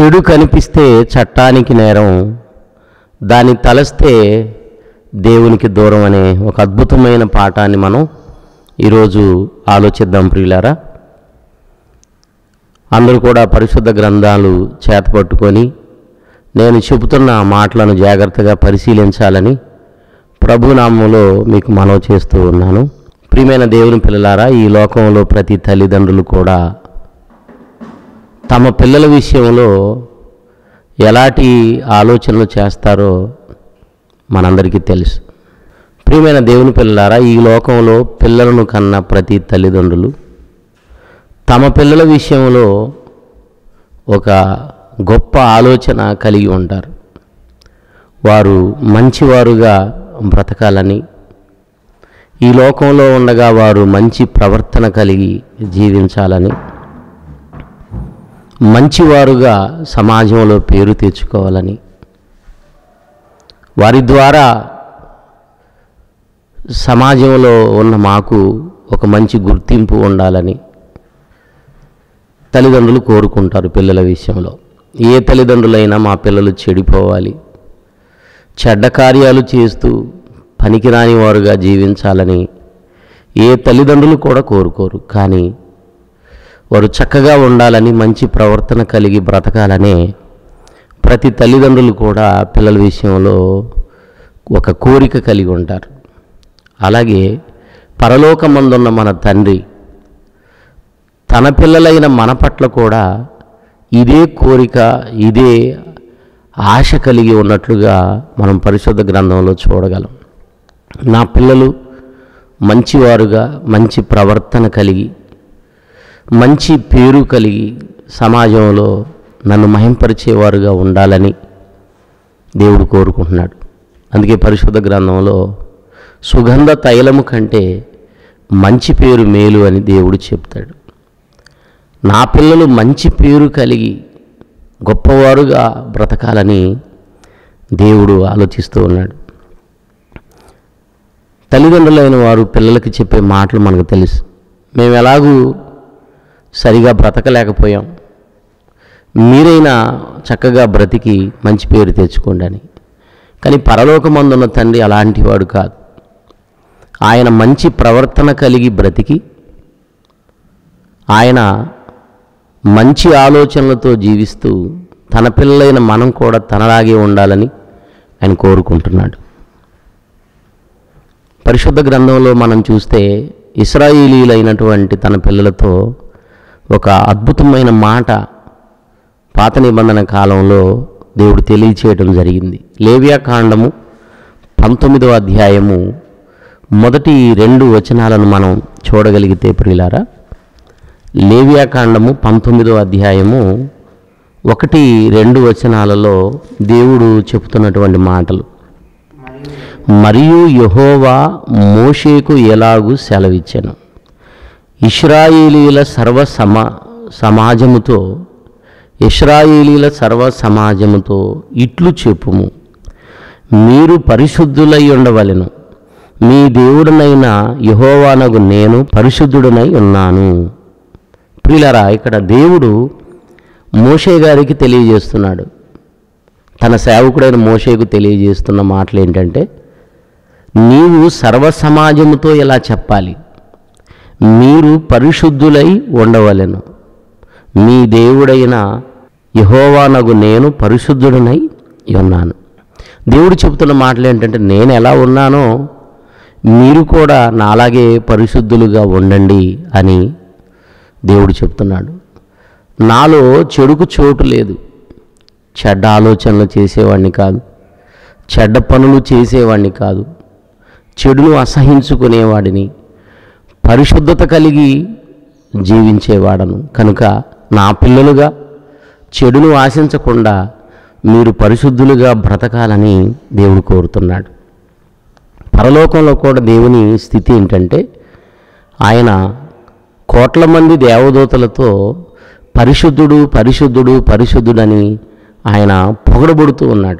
చెడు కనిపిస్తే చట్టానికి నేరం దాన్ని తలస్తే దేవునికి దూరం అనే ఒక అద్భుతమైన పాఠాన్ని మనం ఈరోజు ఆలోచిద్దాం ప్రియులారా అందరూ కూడా పరిశుద్ధ గ్రంథాలు చేతపట్టుకొని నేను చెబుతున్న మాటలను జాగ్రత్తగా పరిశీలించాలని ప్రభునామంలో మీకు మనవి చేస్తూ ఉన్నాను ప్రియమైన దేవుని పిల్లలారా ఈ లోకంలో ప్రతి తల్లిదండ్రులు కూడా తమ పిల్లల విషయంలో ఎలాంటి ఆలోచనలు చేస్తారో మనందరికీ తెలుసు ప్రియమైన దేవుని పిల్లలారా ఈ లోకంలో పిల్లలను కన్న ప్రతి తల్లిదండ్రులు తమ పిల్లల విషయంలో ఒక గొప్ప ఆలోచన కలిగి ఉంటారు వారు మంచివారుగా బ్రతకాలని ఈ లోకంలో ఉండగా వారు మంచి ప్రవర్తన కలిగి జీవించాలని మంచివారుగా సమాజంలో పేరు తెచ్చుకోవాలని వారి ద్వారా సమాజంలో ఉన్న మాకు ఒక మంచి గుర్తింపు ఉండాలని తల్లిదండ్రులు కోరుకుంటారు పిల్లల విషయంలో ఏ తల్లిదండ్రులైనా మా పిల్లలు చెడిపోవాలి చెడ్డ కార్యాలు చేస్తూ పనికిరాని వారుగా జీవించాలని ఏ తల్లిదండ్రులు కూడా కోరుకోరు కానీ వారు చక్కగా ఉండాలని మంచి ప్రవర్తన కలిగి బ్రతకాలనే ప్రతి తల్లిదండ్రులు కూడా పిల్లల విషయంలో ఒక కోరిక కలిగి ఉంటారు అలాగే పరలోకమందున్న మన తండ్రి తన పిల్లలైన మన పట్ల కూడా ఇదే కోరిక ఇదే ఆశ కలిగి ఉన్నట్లుగా మనం పరిశుద్ధ గ్రంథంలో చూడగలం నా పిల్లలు మంచివారుగా మంచి ప్రవర్తన కలిగి మంచి పేరు కలిగి సమాజంలో నన్ను మహింపరిచేవారుగా ఉండాలని దేవుడు కోరుకుంటున్నాడు అందుకే పరిశుద్ధ గ్రంథంలో సుగంధ తైలము కంటే మంచి పేరు మేలు అని దేవుడు చెప్తాడు నా పిల్లలు మంచి పేరు కలిగి గొప్పవారుగా బ్రతకాలని దేవుడు ఆలోచిస్తూ ఉన్నాడు తల్లిదండ్రులైన వారు పిల్లలకి చెప్పే మాటలు మనకు తెలుసు మేము ఎలాగూ సరిగా బ్రతకలేకపోయాం మీరైనా చక్కగా బ్రతికి మంచి పేరు తెచ్చుకోండి అని కానీ పరలోకమందున్న తండ్రి అలాంటి వాడు కాదు ఆయన మంచి ప్రవర్తన కలిగి బ్రతికి ఆయన మంచి ఆలోచనలతో జీవిస్తూ తన పిల్లలైన మనం కూడా తనలాగే ఉండాలని ఆయన కోరుకుంటున్నాడు పరిశుద్ధ గ్రంథంలో మనం చూస్తే ఇస్రాయేలీలైనటువంటి తన పిల్లలతో ఒక అద్భుతమైన మాట పాత నిబంధన కాలంలో దేవుడు తెలియచేయడం జరిగింది లేవియా కాండము పంతొమ్మిదవ అధ్యాయము మొదటి రెండు వచనాలను మనం చూడగలిగితే ప్రియులారా లేవియా కాండము పంతొమ్మిదవ అధ్యాయము ఒకటి రెండు వచనాలలో దేవుడు చెబుతున్నటువంటి మాటలు మరియు యహోవా మోషేకు ఎలాగూ సెలవిచ్చెను ఇస్రాయేలీల సర్వ సమా సమాజముతో ఇస్రాయేలీల సర్వ సమాజముతో ఇట్లు చెప్పుము మీరు పరిశుద్ధులై ఉండవలెను మీ దేవుడనైన యహోవానగు నేను పరిశుద్ధుడనై ఉన్నాను ప్రియులరా ఇక్కడ దేవుడు మోషే గారికి తెలియజేస్తున్నాడు తన సేవకుడైన మోషేకు తెలియజేస్తున్న మాటలు ఏంటంటే నీవు సర్వ సమాజముతో ఇలా చెప్పాలి మీరు పరిశుద్ధులై ఉండవలెను మీ దేవుడైన యహోవానగు నేను పరిశుద్ధుడనై ఉన్నాను దేవుడు చెబుతున్న మాటలు ఏంటంటే నేను ఎలా ఉన్నానో మీరు కూడా నాలాగే పరిశుద్ధులుగా ఉండండి అని దేవుడు చెప్తున్నాడు నాలో చెడుకు చోటు లేదు చెడ్డ ఆలోచనలు చేసేవాడిని కాదు చెడ్డ పనులు చేసేవాడిని కాదు చెడును అసహించుకునేవాడిని పరిశుద్ధత కలిగి జీవించేవాడను కనుక నా పిల్లలుగా చెడును ఆశించకుండా మీరు పరిశుద్ధులుగా బ్రతకాలని దేవుడు కోరుతున్నాడు పరలోకంలో కూడా దేవుని స్థితి ఏంటంటే ఆయన కోట్ల మంది దేవదూతలతో పరిశుద్ధుడు పరిశుద్ధుడు పరిశుద్ధుడని ఆయన పొగడబడుతూ ఉన్నాడు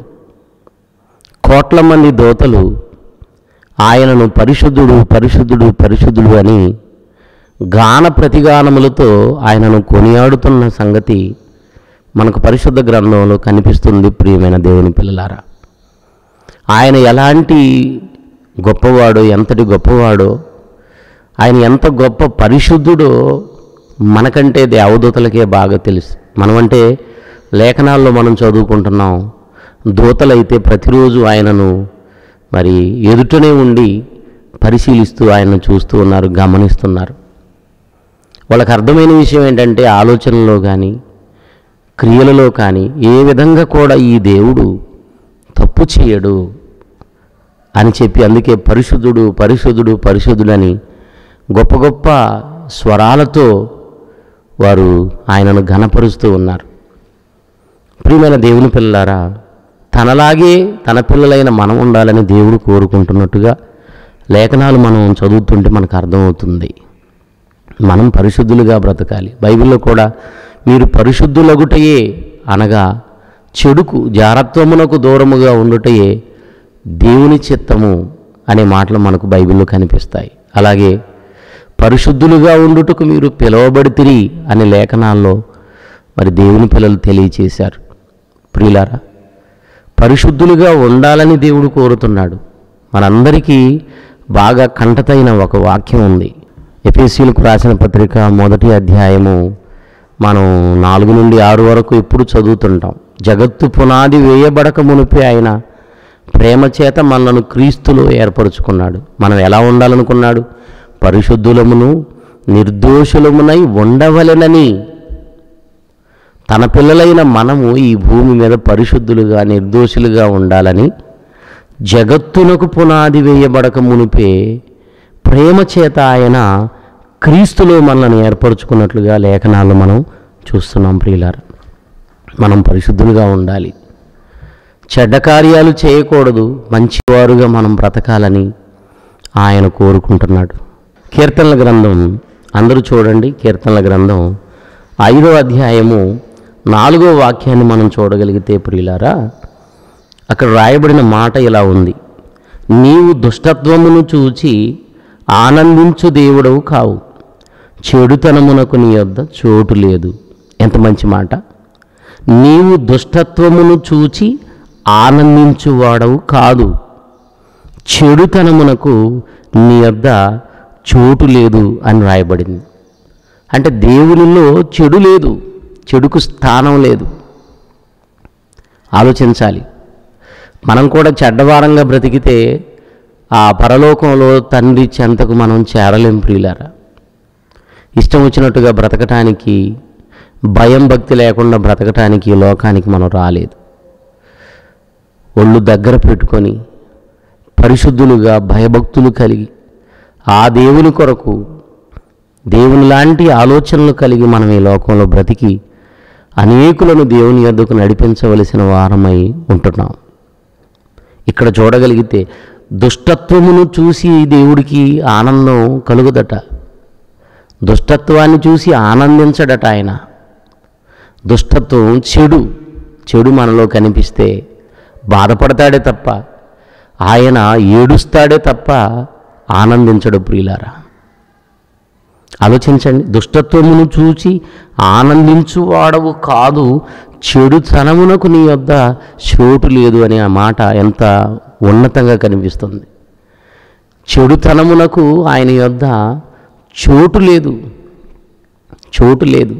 కోట్ల మంది దోతలు ఆయనను పరిశుద్ధుడు పరిశుద్ధుడు పరిశుద్ధుడు అని గాన ప్రతిగానములతో ఆయనను కొనియాడుతున్న సంగతి మనకు పరిశుద్ధ గ్రంథంలో కనిపిస్తుంది ప్రియమైన దేవుని పిల్లలారా ఆయన ఎలాంటి గొప్పవాడో ఎంతటి గొప్పవాడో ఆయన ఎంత గొప్ప పరిశుద్ధుడో మనకంటే దేవదూతలకే బాగా తెలుసు మనమంటే లేఖనాల్లో మనం చదువుకుంటున్నాం దూతలైతే ప్రతిరోజు ఆయనను మరి ఎదుటనే ఉండి పరిశీలిస్తూ ఆయనను చూస్తూ ఉన్నారు గమనిస్తున్నారు వాళ్ళకి అర్థమైన విషయం ఏంటంటే ఆలోచనలో కానీ క్రియలలో కానీ ఏ విధంగా కూడా ఈ దేవుడు తప్పు చేయడు అని చెప్పి అందుకే పరిశుద్ధుడు పరిశుద్ధుడు పరిశుద్ధుడని గొప్ప గొప్ప స్వరాలతో వారు ఆయనను ఘనపరుస్తూ ఉన్నారు ప్రియమైన దేవుని పిల్లలారా తనలాగే తన పిల్లలైన మనం ఉండాలని దేవుడు కోరుకుంటున్నట్టుగా లేఖనాలు మనం చదువుతుంటే మనకు అర్థమవుతుంది మనం పరిశుద్ధులుగా బ్రతకాలి బైబిల్లో కూడా మీరు పరిశుద్ధులగుటయే అనగా చెడుకు జారత్వమునకు దూరముగా ఉండుటయే దేవుని చిత్తము అనే మాటలు మనకు బైబిల్లో కనిపిస్తాయి అలాగే పరిశుద్ధులుగా ఉండుటకు మీరు పిలువబడితిరి అనే లేఖనాల్లో మరి దేవుని పిల్లలు తెలియచేశారు ప్రియులారా పరిశుద్ధులుగా ఉండాలని దేవుడు కోరుతున్నాడు మనందరికీ బాగా కంటతైన ఒక వాక్యం ఉంది ఎఫ్ఎస్సీలకు రాసిన పత్రిక మొదటి అధ్యాయము మనం నాలుగు నుండి ఆరు వరకు ఎప్పుడు చదువుతుంటాం జగత్తు పునాది వేయబడక మునిపే ఆయన ప్రేమ చేత మనలను క్రీస్తులో ఏర్పరచుకున్నాడు మనం ఎలా ఉండాలనుకున్నాడు పరిశుద్ధులమును నిర్దోషులమునై ఉండవలెనని తన పిల్లలైన మనము ఈ భూమి మీద పరిశుద్ధులుగా నిర్దోషులుగా ఉండాలని జగత్తునకు పునాది వేయబడక మునిపే ప్రేమ చేత ఆయన క్రీస్తులో మనల్ని ఏర్పరచుకున్నట్లుగా లేఖనాలు మనం చూస్తున్నాం ప్రియులార మనం పరిశుద్ధులుగా ఉండాలి చెడ్డ కార్యాలు చేయకూడదు మంచివారుగా మనం బ్రతకాలని ఆయన కోరుకుంటున్నాడు కీర్తనల గ్రంథం అందరూ చూడండి కీర్తనల గ్రంథం ఐదో అధ్యాయము నాలుగో వాక్యాన్ని మనం చూడగలిగితే ప్రియులారా అక్కడ రాయబడిన మాట ఇలా ఉంది నీవు దుష్టత్వమును చూచి ఆనందించు దేవుడవు కావు చెడుతనమునకు నీ యొద్ద చోటు లేదు ఎంత మంచి మాట నీవు దుష్టత్వమును చూచి ఆనందించువాడవు కాదు చెడుతనమునకు నీ యొద్ద చోటు లేదు అని రాయబడింది అంటే దేవునిలో చెడు లేదు చెడుకు స్థానం లేదు ఆలోచించాలి మనం కూడా చెడ్డవారంగా బ్రతికితే ఆ పరలోకంలో తండ్రి చెంతకు మనం చేరలేం ప్రియులారా ఇష్టం వచ్చినట్టుగా బ్రతకటానికి భయం భక్తి లేకుండా బ్రతకటానికి ఈ లోకానికి మనం రాలేదు ఒళ్ళు దగ్గర పెట్టుకొని పరిశుద్ధులుగా భయభక్తులు కలిగి ఆ దేవుని కొరకు దేవుని లాంటి ఆలోచనలు కలిగి మనం ఈ లోకంలో బ్రతికి అనేకులను దేవుని యొద్దకు నడిపించవలసిన వారమై ఉంటున్నాం ఇక్కడ చూడగలిగితే దుష్టత్వమును చూసి దేవుడికి ఆనందం కలుగుదట దుష్టత్వాన్ని చూసి ఆనందించడట ఆయన దుష్టత్వం చెడు చెడు మనలో కనిపిస్తే బాధపడతాడే తప్ప ఆయన ఏడుస్తాడే తప్ప ఆనందించడు ప్రియులారా ఆలోచించండి దుష్టత్వమును చూచి ఆనందించువాడవు కాదు చెడుతనమునకు నీ వద్ద చోటు లేదు అనే ఆ మాట ఎంత ఉన్నతంగా కనిపిస్తుంది చెడుతనమునకు ఆయన యొద్ద చోటు లేదు చోటు లేదు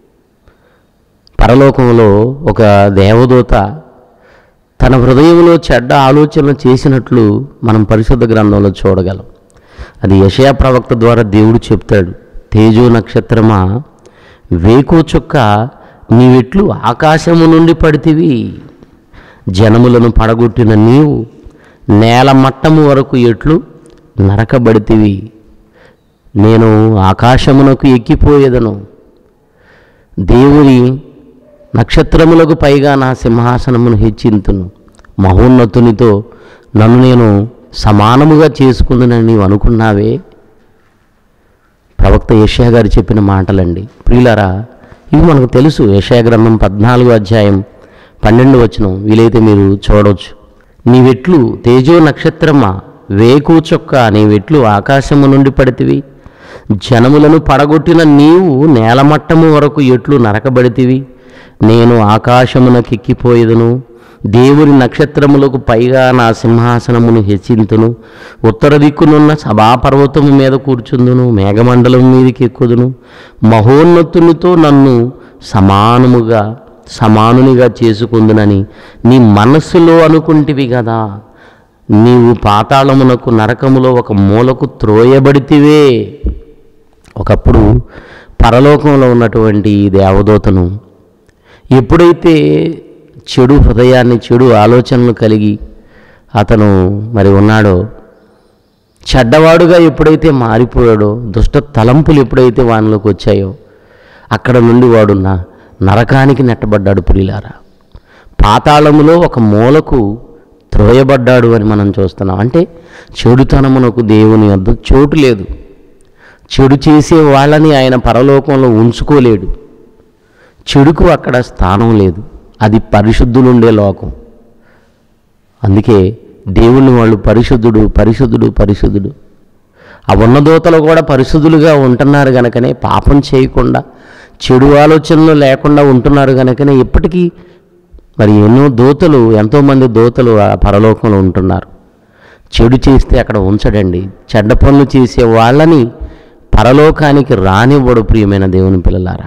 పరలోకంలో ఒక దేవదూత తన హృదయంలో చెడ్డ ఆలోచన చేసినట్లు మనం పరిశుద్ధ గ్రంథంలో చూడగలం అది యషయా ప్రవక్త ద్వారా దేవుడు చెప్తాడు తేజో నక్షత్రమా వేకో చుక్క నీవెట్లు ఆకాశము నుండి పడితివి జనములను పడగొట్టిన నీవు నేల మట్టము వరకు ఎట్లు నరకబడితివి నేను ఆకాశమునకు ఎక్కిపోయేదను దేవుని నక్షత్రములకు పైగా నా సింహాసనమును హెచ్చింతును మహోన్నతునితో నన్ను నేను సమానముగా చేసుకుందునని నీవు అనుకున్నావే ప్రవక్త యషయా గారు చెప్పిన మాటలండి ప్రియులరా ఇవి మనకు తెలుసు యషయా గ్రంథం పద్నాలుగో అధ్యాయం పన్నెండు వచనం వీలైతే మీరు చూడవచ్చు నీవెట్లు తేజో నక్షత్రమా వేకు చొక్క నీవెట్లు ఆకాశము నుండి పడితివి జనములను పడగొట్టిన నీవు నేలమట్టము వరకు ఎట్లు నరకబడితివి నేను ఆకాశమునకెక్కిపోయేదను దేవుని నక్షత్రములకు పైగా నా సింహాసనమును హెచ్చింతును ఉత్తర దిక్కునున్న సభాపర్వతము మీద కూర్చుందును మేఘమండలం మీదకి ఎక్కుదును మహోన్నతునితో నన్ను సమానముగా సమానునిగా చేసుకుందునని నీ మనస్సులో అనుకుంటివి కదా నీవు పాతాళమునకు నరకములో ఒక మూలకు త్రోయబడితివే ఒకప్పుడు పరలోకంలో ఉన్నటువంటి ఈ దేవదూతను ఎప్పుడైతే చెడు హృదయాన్ని చెడు ఆలోచనలు కలిగి అతను మరి ఉన్నాడో చెడ్డవాడుగా ఎప్పుడైతే మారిపోయాడో దుష్ట తలంపులు ఎప్పుడైతే వానిలోకి వచ్చాయో అక్కడ నుండి వాడు నా నరకానికి నెట్టబడ్డాడు ప్రియులారా పాతాళములో ఒక మూలకు త్రోయబడ్డాడు అని మనం చూస్తున్నాం అంటే చెడుతనమునకు దేవుని వద్ద చోటు లేదు చెడు చేసే వాళ్ళని ఆయన పరలోకంలో ఉంచుకోలేడు చెడుకు అక్కడ స్థానం లేదు అది పరిశుద్ధులుండే లోకం అందుకే దేవుని వాళ్ళు పరిశుద్ధుడు పరిశుద్ధుడు పరిశుద్ధుడు ఆ ఉన్న దూతలు కూడా పరిశుద్ధులుగా ఉంటున్నారు గనకనే పాపం చేయకుండా చెడు ఆలోచనలు లేకుండా ఉంటున్నారు గనకనే ఇప్పటికీ మరి ఎన్నో దూతలు ఎంతోమంది దూతలు ఆ పరలోకంలో ఉంటున్నారు చెడు చేస్తే అక్కడ ఉంచడండి చెడ్డ పనులు చేసే వాళ్ళని పరలోకానికి రానివ్వడు ప్రియమైన దేవుని పిల్లలారా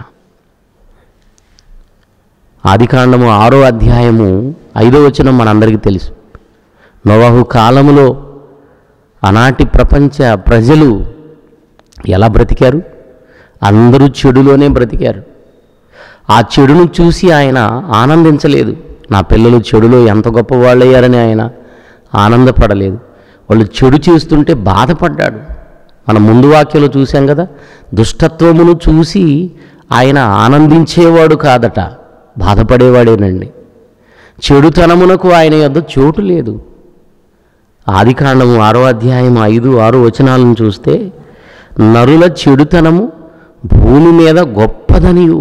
ఆదికాండము ఆరో అధ్యాయము ఐదో వచనం మనందరికీ తెలుసు నోవాహు కాలములో ఆనాటి ప్రపంచ ప్రజలు ఎలా బ్రతికారు అందరూ చెడులోనే బ్రతికారు ఆ చెడును చూసి ఆయన ఆనందించలేదు నా పిల్లలు చెడులో ఎంత గొప్పవాళ్ళయ్యారని ఆయన ఆనందపడలేదు వాళ్ళు చెడు చేస్తుంటే బాధపడ్డాడు మన ముందు వాక్యంలో చూసాం కదా దుష్టత్వమును చూసి ఆయన ఆనందించేవాడు కాదట బాధపడేవాడేనండి చెడుతనమునకు ఆయన యొద్ద చోటు లేదు ఆదికాండము ఆరో అధ్యాయం ఐదు ఆరు వచనాలను చూస్తే నరుల చెడుతనము భూమి మీద గొప్పదనియు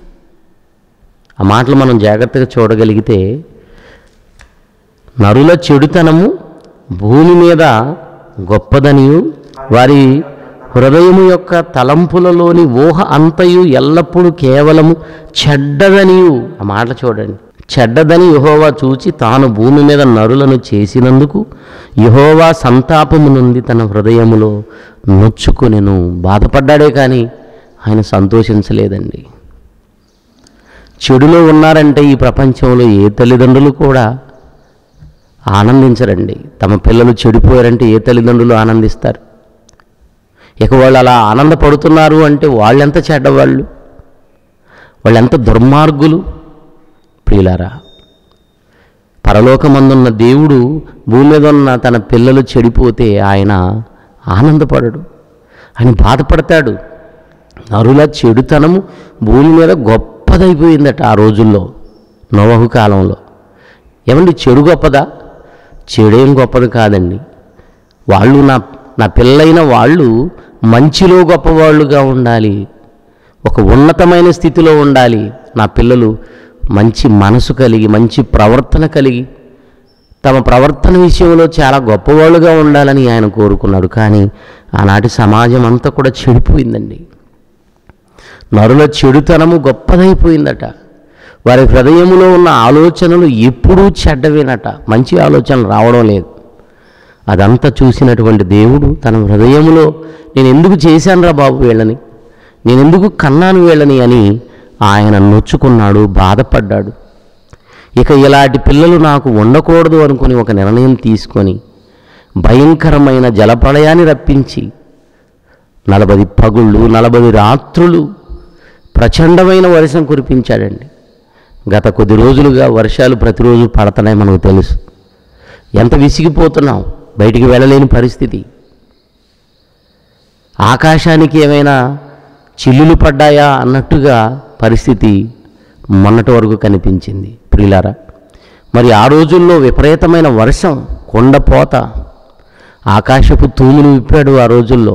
ఆ మాటలు మనం జాగ్రత్తగా చూడగలిగితే నరుల చెడుతనము భూమి మీద గొప్పదనియు వారి హృదయము యొక్క తలంపులలోని ఊహ అంతయు ఎల్లప్పుడూ కేవలము చెడ్డదనియు ఆ మాట చూడండి చెడ్డదని యహోవా చూచి తాను భూమి మీద నరులను చేసినందుకు యహోవా సంతాపము నుండి తన హృదయములో నొచ్చుకొనెను బాధపడ్డాడే కానీ ఆయన సంతోషించలేదండి చెడులో ఉన్నారంటే ఈ ప్రపంచంలో ఏ తల్లిదండ్రులు కూడా ఆనందించరండి తమ పిల్లలు చెడిపోయారంటే ఏ తల్లిదండ్రులు ఆనందిస్తారు ఇక వాళ్ళు అలా ఆనందపడుతున్నారు అంటే వాళ్ళెంత చెడ్డవాళ్ళు వాళ్ళెంత దుర్మార్గులు ప్రియులారా పరలోకమందున్న దేవుడు భూమి మీద ఉన్న తన పిల్లలు చెడిపోతే ఆయన ఆనందపడడు ఆయన బాధపడతాడు నరుల చెడుతనము భూమి మీద గొప్పదైపోయిందట ఆ రోజుల్లో నోవహు కాలంలో ఏమండి చెడు గొప్పదా చెడేం గొప్పది కాదండి వాళ్ళు నా నా పిల్లలైన వాళ్ళు మంచిలో గొప్పవాళ్ళుగా ఉండాలి ఒక ఉన్నతమైన స్థితిలో ఉండాలి నా పిల్లలు మంచి మనసు కలిగి మంచి ప్రవర్తన కలిగి తమ ప్రవర్తన విషయంలో చాలా గొప్పవాళ్ళుగా ఉండాలని ఆయన కోరుకున్నాడు కానీ ఆనాటి సమాజం అంతా కూడా చెడిపోయిందండి నరుల చెడుతనము గొప్పదైపోయిందట వారి హృదయములో ఉన్న ఆలోచనలు ఎప్పుడూ చెడ్డవేనట మంచి ఆలోచనలు రావడం లేదు అదంతా చూసినటువంటి దేవుడు తన హృదయములో నేను ఎందుకు చేశానురా బాబు వీళ్ళని నేను ఎందుకు కన్నాను వీళ్ళని అని ఆయన నొచ్చుకున్నాడు బాధపడ్డాడు ఇక ఇలాంటి పిల్లలు నాకు ఉండకూడదు అనుకుని ఒక నిర్ణయం తీసుకొని భయంకరమైన జలప్రళయాన్ని రప్పించి నలభై పగుళ్ళు నలభై రాత్రులు ప్రచండమైన వర్షం కురిపించాడండి గత కొద్ది రోజులుగా వర్షాలు ప్రతిరోజు పడుతున్నాయి మనకు తెలుసు ఎంత విసిగిపోతున్నాం బయటికి వెళ్ళలేని పరిస్థితి ఆకాశానికి ఏమైనా చిల్లులు పడ్డాయా అన్నట్టుగా పరిస్థితి మొన్నటి వరకు కనిపించింది ప్రియులారా మరి ఆ రోజుల్లో విపరీతమైన వర్షం కొండపోత ఆకాశపు తూములు విప్పాడు ఆ రోజుల్లో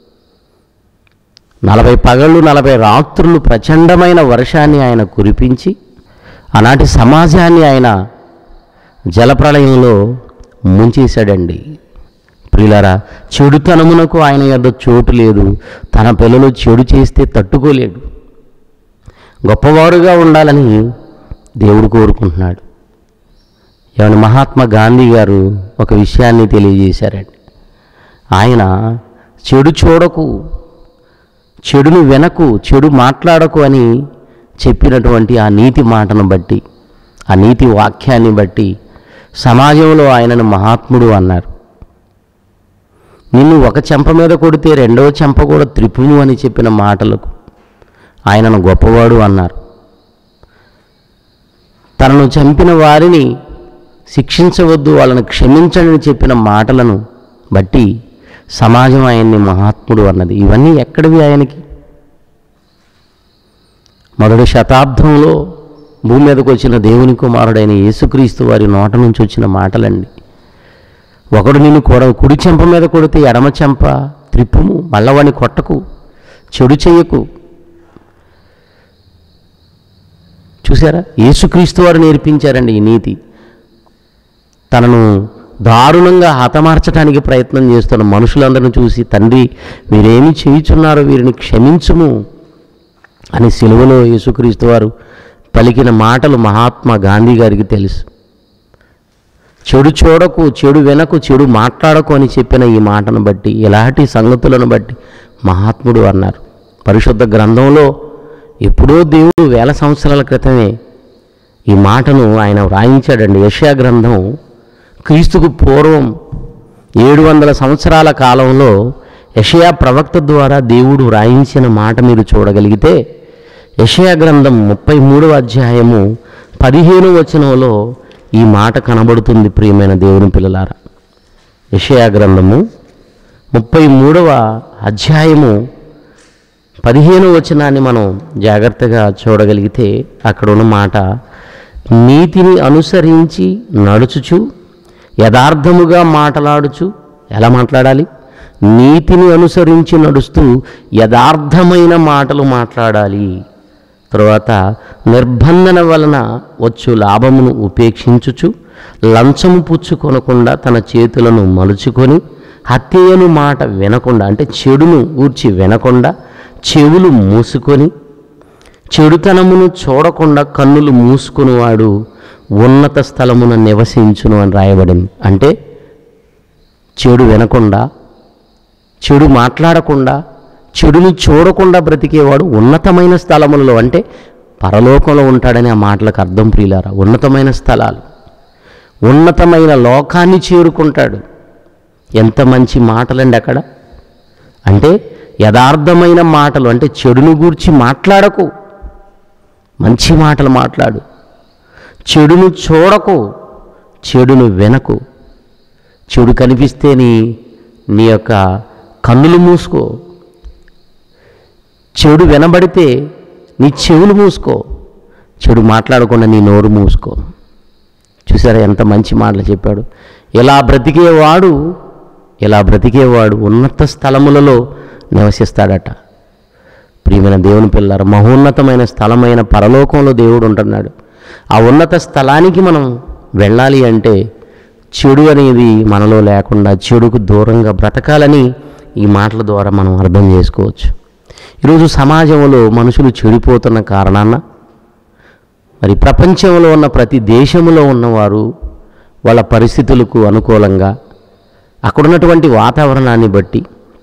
నలభై పగళ్ళు నలభై రాత్రులు ప్రచండమైన వర్షాన్ని ఆయన కురిపించి ఆనాటి సమాజాన్ని ఆయన జలప్రళయంలో ముంచేశాడండి ప్రియులారా చెడుతనమునకు ఆయన యొద్ద చోటు లేదు తన పిల్లలు చెడు చేస్తే తట్టుకోలేడు గొప్పవారుగా ఉండాలని దేవుడు కోరుకుంటున్నాడు ఏమన్నా మహాత్మా గాంధీ గారు ఒక విషయాన్ని తెలియజేశారండి ఆయన చెడు చూడకు చెడును వెనకు చెడు మాట్లాడకు అని చెప్పినటువంటి ఆ నీతి మాటను బట్టి ఆ నీతి వాక్యాన్ని బట్టి సమాజంలో ఆయనను మహాత్ముడు అన్నారు నిన్ను ఒక చెంప మీద కొడితే రెండవ చెంప కూడా త్రిపుము అని చెప్పిన మాటలకు ఆయనను గొప్పవాడు అన్నారు తనను చంపిన వారిని శిక్షించవద్దు వాళ్ళని క్షమించండి అని చెప్పిన మాటలను బట్టి సమాజం ఆయన్ని మహాత్ముడు అన్నది ఇవన్నీ ఎక్కడివి ఆయనకి మొదటి శతాబ్దంలో భూమి మీదకు వచ్చిన దేవుని కుమారుడైన యేసుక్రీస్తు వారి నోట నుంచి వచ్చిన మాటలండి ఒకడు నిన్ను కొడ కుడి చెంప మీద కొడితే ఎడమ చెంప త్రిప్పుము మళ్ళవాడిని కొట్టకు చెడు చెయ్యకు చూసారా యేసుక్రీస్తు వారు నేర్పించారండి ఈ నీతి తనను దారుణంగా హతమార్చడానికి ప్రయత్నం చేస్తున్న మనుషులందరిని చూసి తండ్రి వీరేమి చేయుచున్నారో వీరిని క్షమించుము అని సిలువలో యేసుక్రీస్తు వారు పలికిన మాటలు మహాత్మా గాంధీ గారికి తెలుసు చెడు చూడకు చెడు వెనకు చెడు మాట్లాడకు అని చెప్పిన ఈ మాటను బట్టి ఇలాంటి సంగతులను బట్టి మహాత్ముడు అన్నారు పరిశుద్ధ గ్రంథంలో ఎప్పుడో దేవుడు వేల సంవత్సరాల క్రితమే ఈ మాటను ఆయన వ్రాయించాడండి యెషయా గ్రంథం క్రీస్తుకు పూర్వం ఏడు వందల సంవత్సరాల కాలంలో యషయా ప్రవక్త ద్వారా దేవుడు వ్రాయించిన మాట మీరు చూడగలిగితే యషయా గ్రంథం ముప్పై మూడవ అధ్యాయము పదిహేను వచనంలో ఈ మాట కనబడుతుంది ప్రియమైన దేవుని పిల్లలారా యషయా గ్రంథము ముప్పై మూడవ అధ్యాయము పదిహేను వచనాన్ని మనం జాగ్రత్తగా చూడగలిగితే అక్కడ ఉన్న మాట నీతిని అనుసరించి నడుచుచు యథార్థముగా మాట్లాడుచు ఎలా మాట్లాడాలి నీతిని అనుసరించి నడుస్తూ యథార్థమైన మాటలు మాట్లాడాలి తరువాత నిర్బంధన వలన వచ్చు లాభమును ఉపేక్షించుచు లంచము పుచ్చుకొనకుండా తన చేతులను మలుచుకొని హత్యను మాట వినకుండా అంటే చెడును ఊర్చి వినకుండా చెవులు మూసుకొని చెడుతనమును చూడకుండా కన్నులు మూసుకునివాడు ఉన్నత స్థలమున నివసించును అని రాయబడింది అంటే చెడు వినకుండా చెడు మాట్లాడకుండా చెడుని చూడకుండా బ్రతికేవాడు ఉన్నతమైన స్థలములలో అంటే పరలోకంలో ఉంటాడని ఆ మాటలకు అర్థం ప్రియులారా ఉన్నతమైన స్థలాలు ఉన్నతమైన లోకాన్ని చేరుకుంటాడు ఎంత మంచి మాటలండి అక్కడ అంటే యథార్థమైన మాటలు అంటే చెడును గూర్చి మాట్లాడకు మంచి మాటలు మాట్లాడు చెడును చూడకు చెడును వినకు చెడు కనిపిస్తే నీ నీ యొక్క కన్నులు మూసుకో చెడు వినబడితే నీ చెవులు మూసుకో చెడు మాట్లాడకుండా నీ నోరు మూసుకో చూసారా ఎంత మంచి మాటలు చెప్పాడు ఇలా బ్రతికేవాడు ఇలా బ్రతికేవాడు ఉన్నత స్థలములలో నివసిస్తాడట ప్రియమైన దేవుని పిల్లలు మహోన్నతమైన స్థలమైన పరలోకంలో దేవుడు ఉంటున్నాడు ఆ ఉన్నత స్థలానికి మనం వెళ్ళాలి అంటే చెడు అనేది మనలో లేకుండా చెడుకు దూరంగా బ్రతకాలని ఈ మాటల ద్వారా మనం అర్థం చేసుకోవచ్చు ఈరోజు సమాజంలో మనుషులు చెడిపోతున్న కారణాన మరి ప్రపంచంలో ఉన్న ప్రతి దేశంలో ఉన్నవారు వాళ్ళ పరిస్థితులకు అనుకూలంగా అక్కడున్నటువంటి వాతావరణాన్ని బట్టి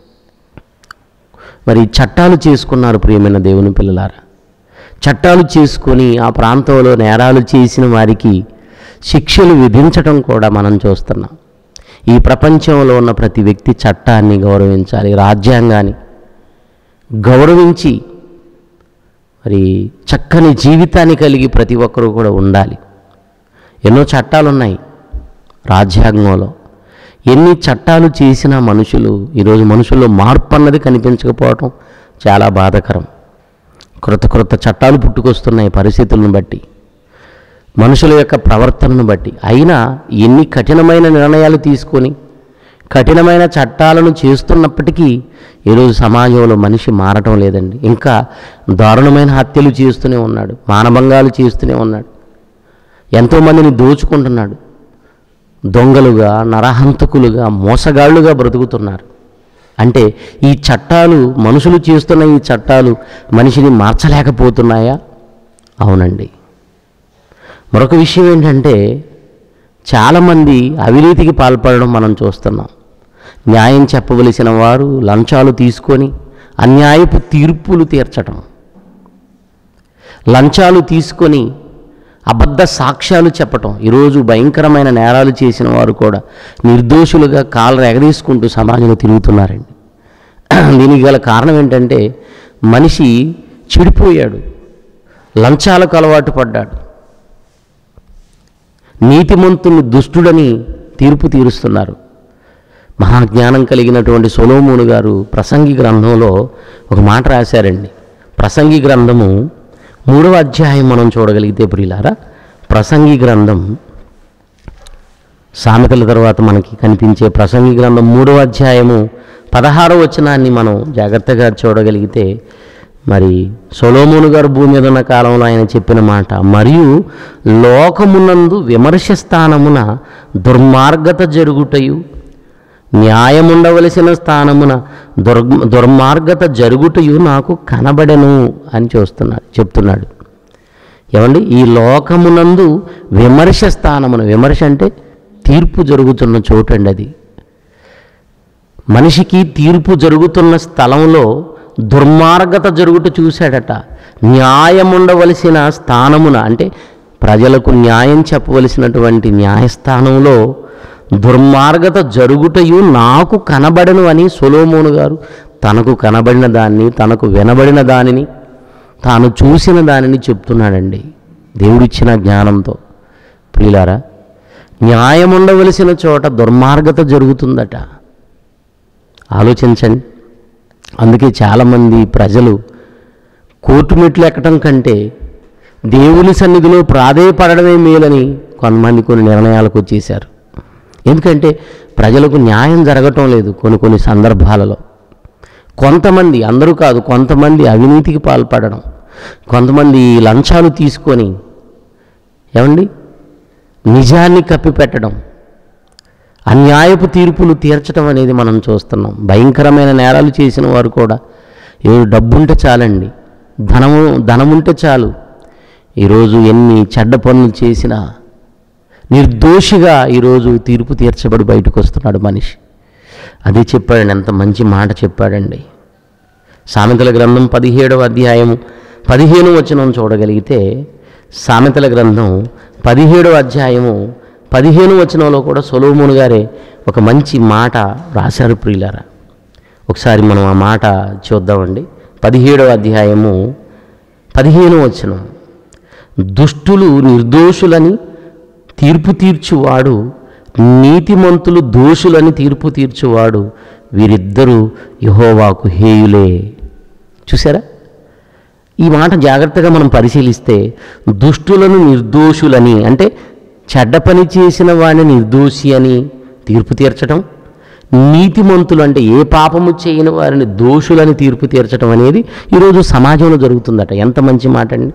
మరి చట్టాలు చేసుకున్నారు ప్రియమైన దేవుని పిల్లలారా చట్టాలు చేసుకొని ఆ ప్రాంతంలో నేరాలు చేసిన వారికి శిక్షలు విధించడం కూడా మనం చూస్తున్నాం ఈ ప్రపంచంలో ఉన్న ప్రతి వ్యక్తి చట్టాన్ని గౌరవించాలి రాజ్యాంగాన్ని గౌరవించి మరి చక్కని జీవితాన్ని కలిగి ప్రతి ఒక్కరూ కూడా ఉండాలి ఎన్నో చట్టాలు ఉన్నాయి రాజ్యాంగంలో ఎన్ని చట్టాలు చేసిన మనుషులు ఈరోజు మనుషుల్లో మార్పు అన్నది కనిపించకపోవటం చాలా బాధాకరం క్రొత్త క్రొత్త చట్టాలు పుట్టుకొస్తున్నాయి పరిస్థితులను బట్టి మనుషుల యొక్క ప్రవర్తనను బట్టి అయినా ఎన్ని కఠినమైన నిర్ణయాలు తీసుకొని కఠినమైన చట్టాలను చేస్తున్నప్పటికీ ఈరోజు సమాజంలో మనిషి మారటం లేదండి ఇంకా దారుణమైన హత్యలు చేస్తూనే ఉన్నాడు మానభంగాలు చేస్తూనే ఉన్నాడు ఎంతోమందిని దోచుకుంటున్నాడు దొంగలుగా నరహంతకులుగా మోసగాళ్ళుగా బ్రతుకుతున్నారు అంటే ఈ చట్టాలు మనుషులు చేస్తున్న ఈ చట్టాలు మనిషిని మార్చలేకపోతున్నాయా అవునండి మరొక విషయం ఏంటంటే చాలామంది అవినీతికి పాల్పడడం మనం చూస్తున్నాం న్యాయం చెప్పవలసిన వారు లంచాలు తీసుకొని అన్యాయపు తీర్పులు తీర్చటం లంచాలు తీసుకొని అబద్ధ సాక్ష్యాలు చెప్పటం ఈరోజు భయంకరమైన నేరాలు చేసిన వారు కూడా నిర్దోషులుగా కాళ్ళు ఎగదీసుకుంటూ సమాజంలో తిరుగుతున్నారండి దీనికి గల కారణం ఏంటంటే మనిషి చెడిపోయాడు లంచాలకు అలవాటు పడ్డాడు నీతిమంతుని దుష్టుడని తీర్పు తీరుస్తున్నారు మహాజ్ఞానం కలిగినటువంటి సొలోమోను గారు ప్రసంగి గ్రంథంలో ఒక మాట రాశారండి ప్రసంగి గ్రంథము మూడవ అధ్యాయం మనం చూడగలిగితే ప్రియులారా ప్రసంగి గ్రంథం సామెతల తర్వాత మనకి కనిపించే ప్రసంగి గ్రంథం మూడవ అధ్యాయము పదహారవ వచనాన్ని మనం జాగ్రత్తగా చూడగలిగితే మరి సొలోమోను గారు భూమి మీద ఉన్న కాలంలో ఆయన చెప్పిన మాట మరియు లోకమునందు విమర్శ స్థానమున దుర్మార్గత జరుగుటయు న్యాయముండవలసిన స్థానమున దుర్ దుర్మార్గత జరుగుటయు నాకు కనబడెను అని చూస్తున్నాడు చెప్తున్నాడు ఏమండి ఈ లోకమునందు విమర్శ స్థానమున విమర్శ అంటే తీర్పు జరుగుతున్న చోటండి అది మనిషికి తీర్పు జరుగుతున్న స్థలంలో దుర్మార్గత జరుగుట చూశాడట న్యాయం ఉండవలసిన స్థానమున అంటే ప్రజలకు న్యాయం చెప్పవలసినటువంటి న్యాయస్థానంలో దుర్మార్గత జరుగుటయు నాకు కనబడను అని సొలోమోను గారు తనకు కనబడిన దాన్ని తనకు వినబడిన దానిని తాను చూసిన దానిని చెప్తున్నాడండి దేవుడిచ్చిన జ్ఞానంతో ప్రియులారా న్యాయం ఉండవలసిన చోట దుర్మార్గత జరుగుతుందట ఆలోచించండి అందుకే చాలామంది ప్రజలు కోర్టు మెట్లు ఎక్కడం కంటే దేవుని సన్నిధిలో ప్రాధేయపడడమే మేలని కొంతమంది కొన్ని నిర్ణయాలకు వచ్చేశారు ఎందుకంటే ప్రజలకు న్యాయం జరగటం లేదు కొన్ని కొన్ని సందర్భాలలో కొంతమంది అందరూ కాదు కొంతమంది అవినీతికి పాల్పడడం కొంతమంది లంచాలు తీసుకొని ఏమండి నిజాన్ని కప్పిపెట్టడం అన్యాయపు తీర్పులు తీర్చడం అనేది మనం చూస్తున్నాం భయంకరమైన నేరాలు చేసిన వారు కూడా ఏ డబ్బుంటే చాలండి ధనము ధనముంటే చాలు ఈరోజు ఎన్ని చెడ్డ పనులు చేసినా నిర్దోషిగా ఈరోజు తీర్పు తీర్చబడి బయటకు వస్తున్నాడు మనిషి అదే చెప్పాడండి ఎంత మంచి మాట చెప్పాడండి సామెతల గ్రంథం పదిహేడవ అధ్యాయము పదిహేను వచనం చూడగలిగితే సామెతల గ్రంథం పదిహేడవ అధ్యాయము పదిహేను వచనంలో కూడా సొలోమోను గారే ఒక మంచి మాట రాశారు ప్రియులారా ఒకసారి మనం ఆ మాట చూద్దామండి పదిహేడవ అధ్యాయము పదిహేను వచనం దుష్టులు నిర్దోషులని తీర్పు తీర్చువాడు నీతిమంతులు దోషులని తీర్పు తీర్చువాడు వీరిద్దరూ యహోవాకు హేయులే చూసారా ఈ మాట జాగ్రత్తగా మనం పరిశీలిస్తే దుష్టులను నిర్దోషులని అంటే చెడ్డ పని చేసిన వాడిని నిర్దోషి అని తీర్పు తీర్చడం నీతిమంతులు అంటే ఏ పాపము చేయని వారిని దోషులని తీర్పు తీర్చడం అనేది ఈరోజు సమాజంలో జరుగుతుందట ఎంత మంచి మాట అండి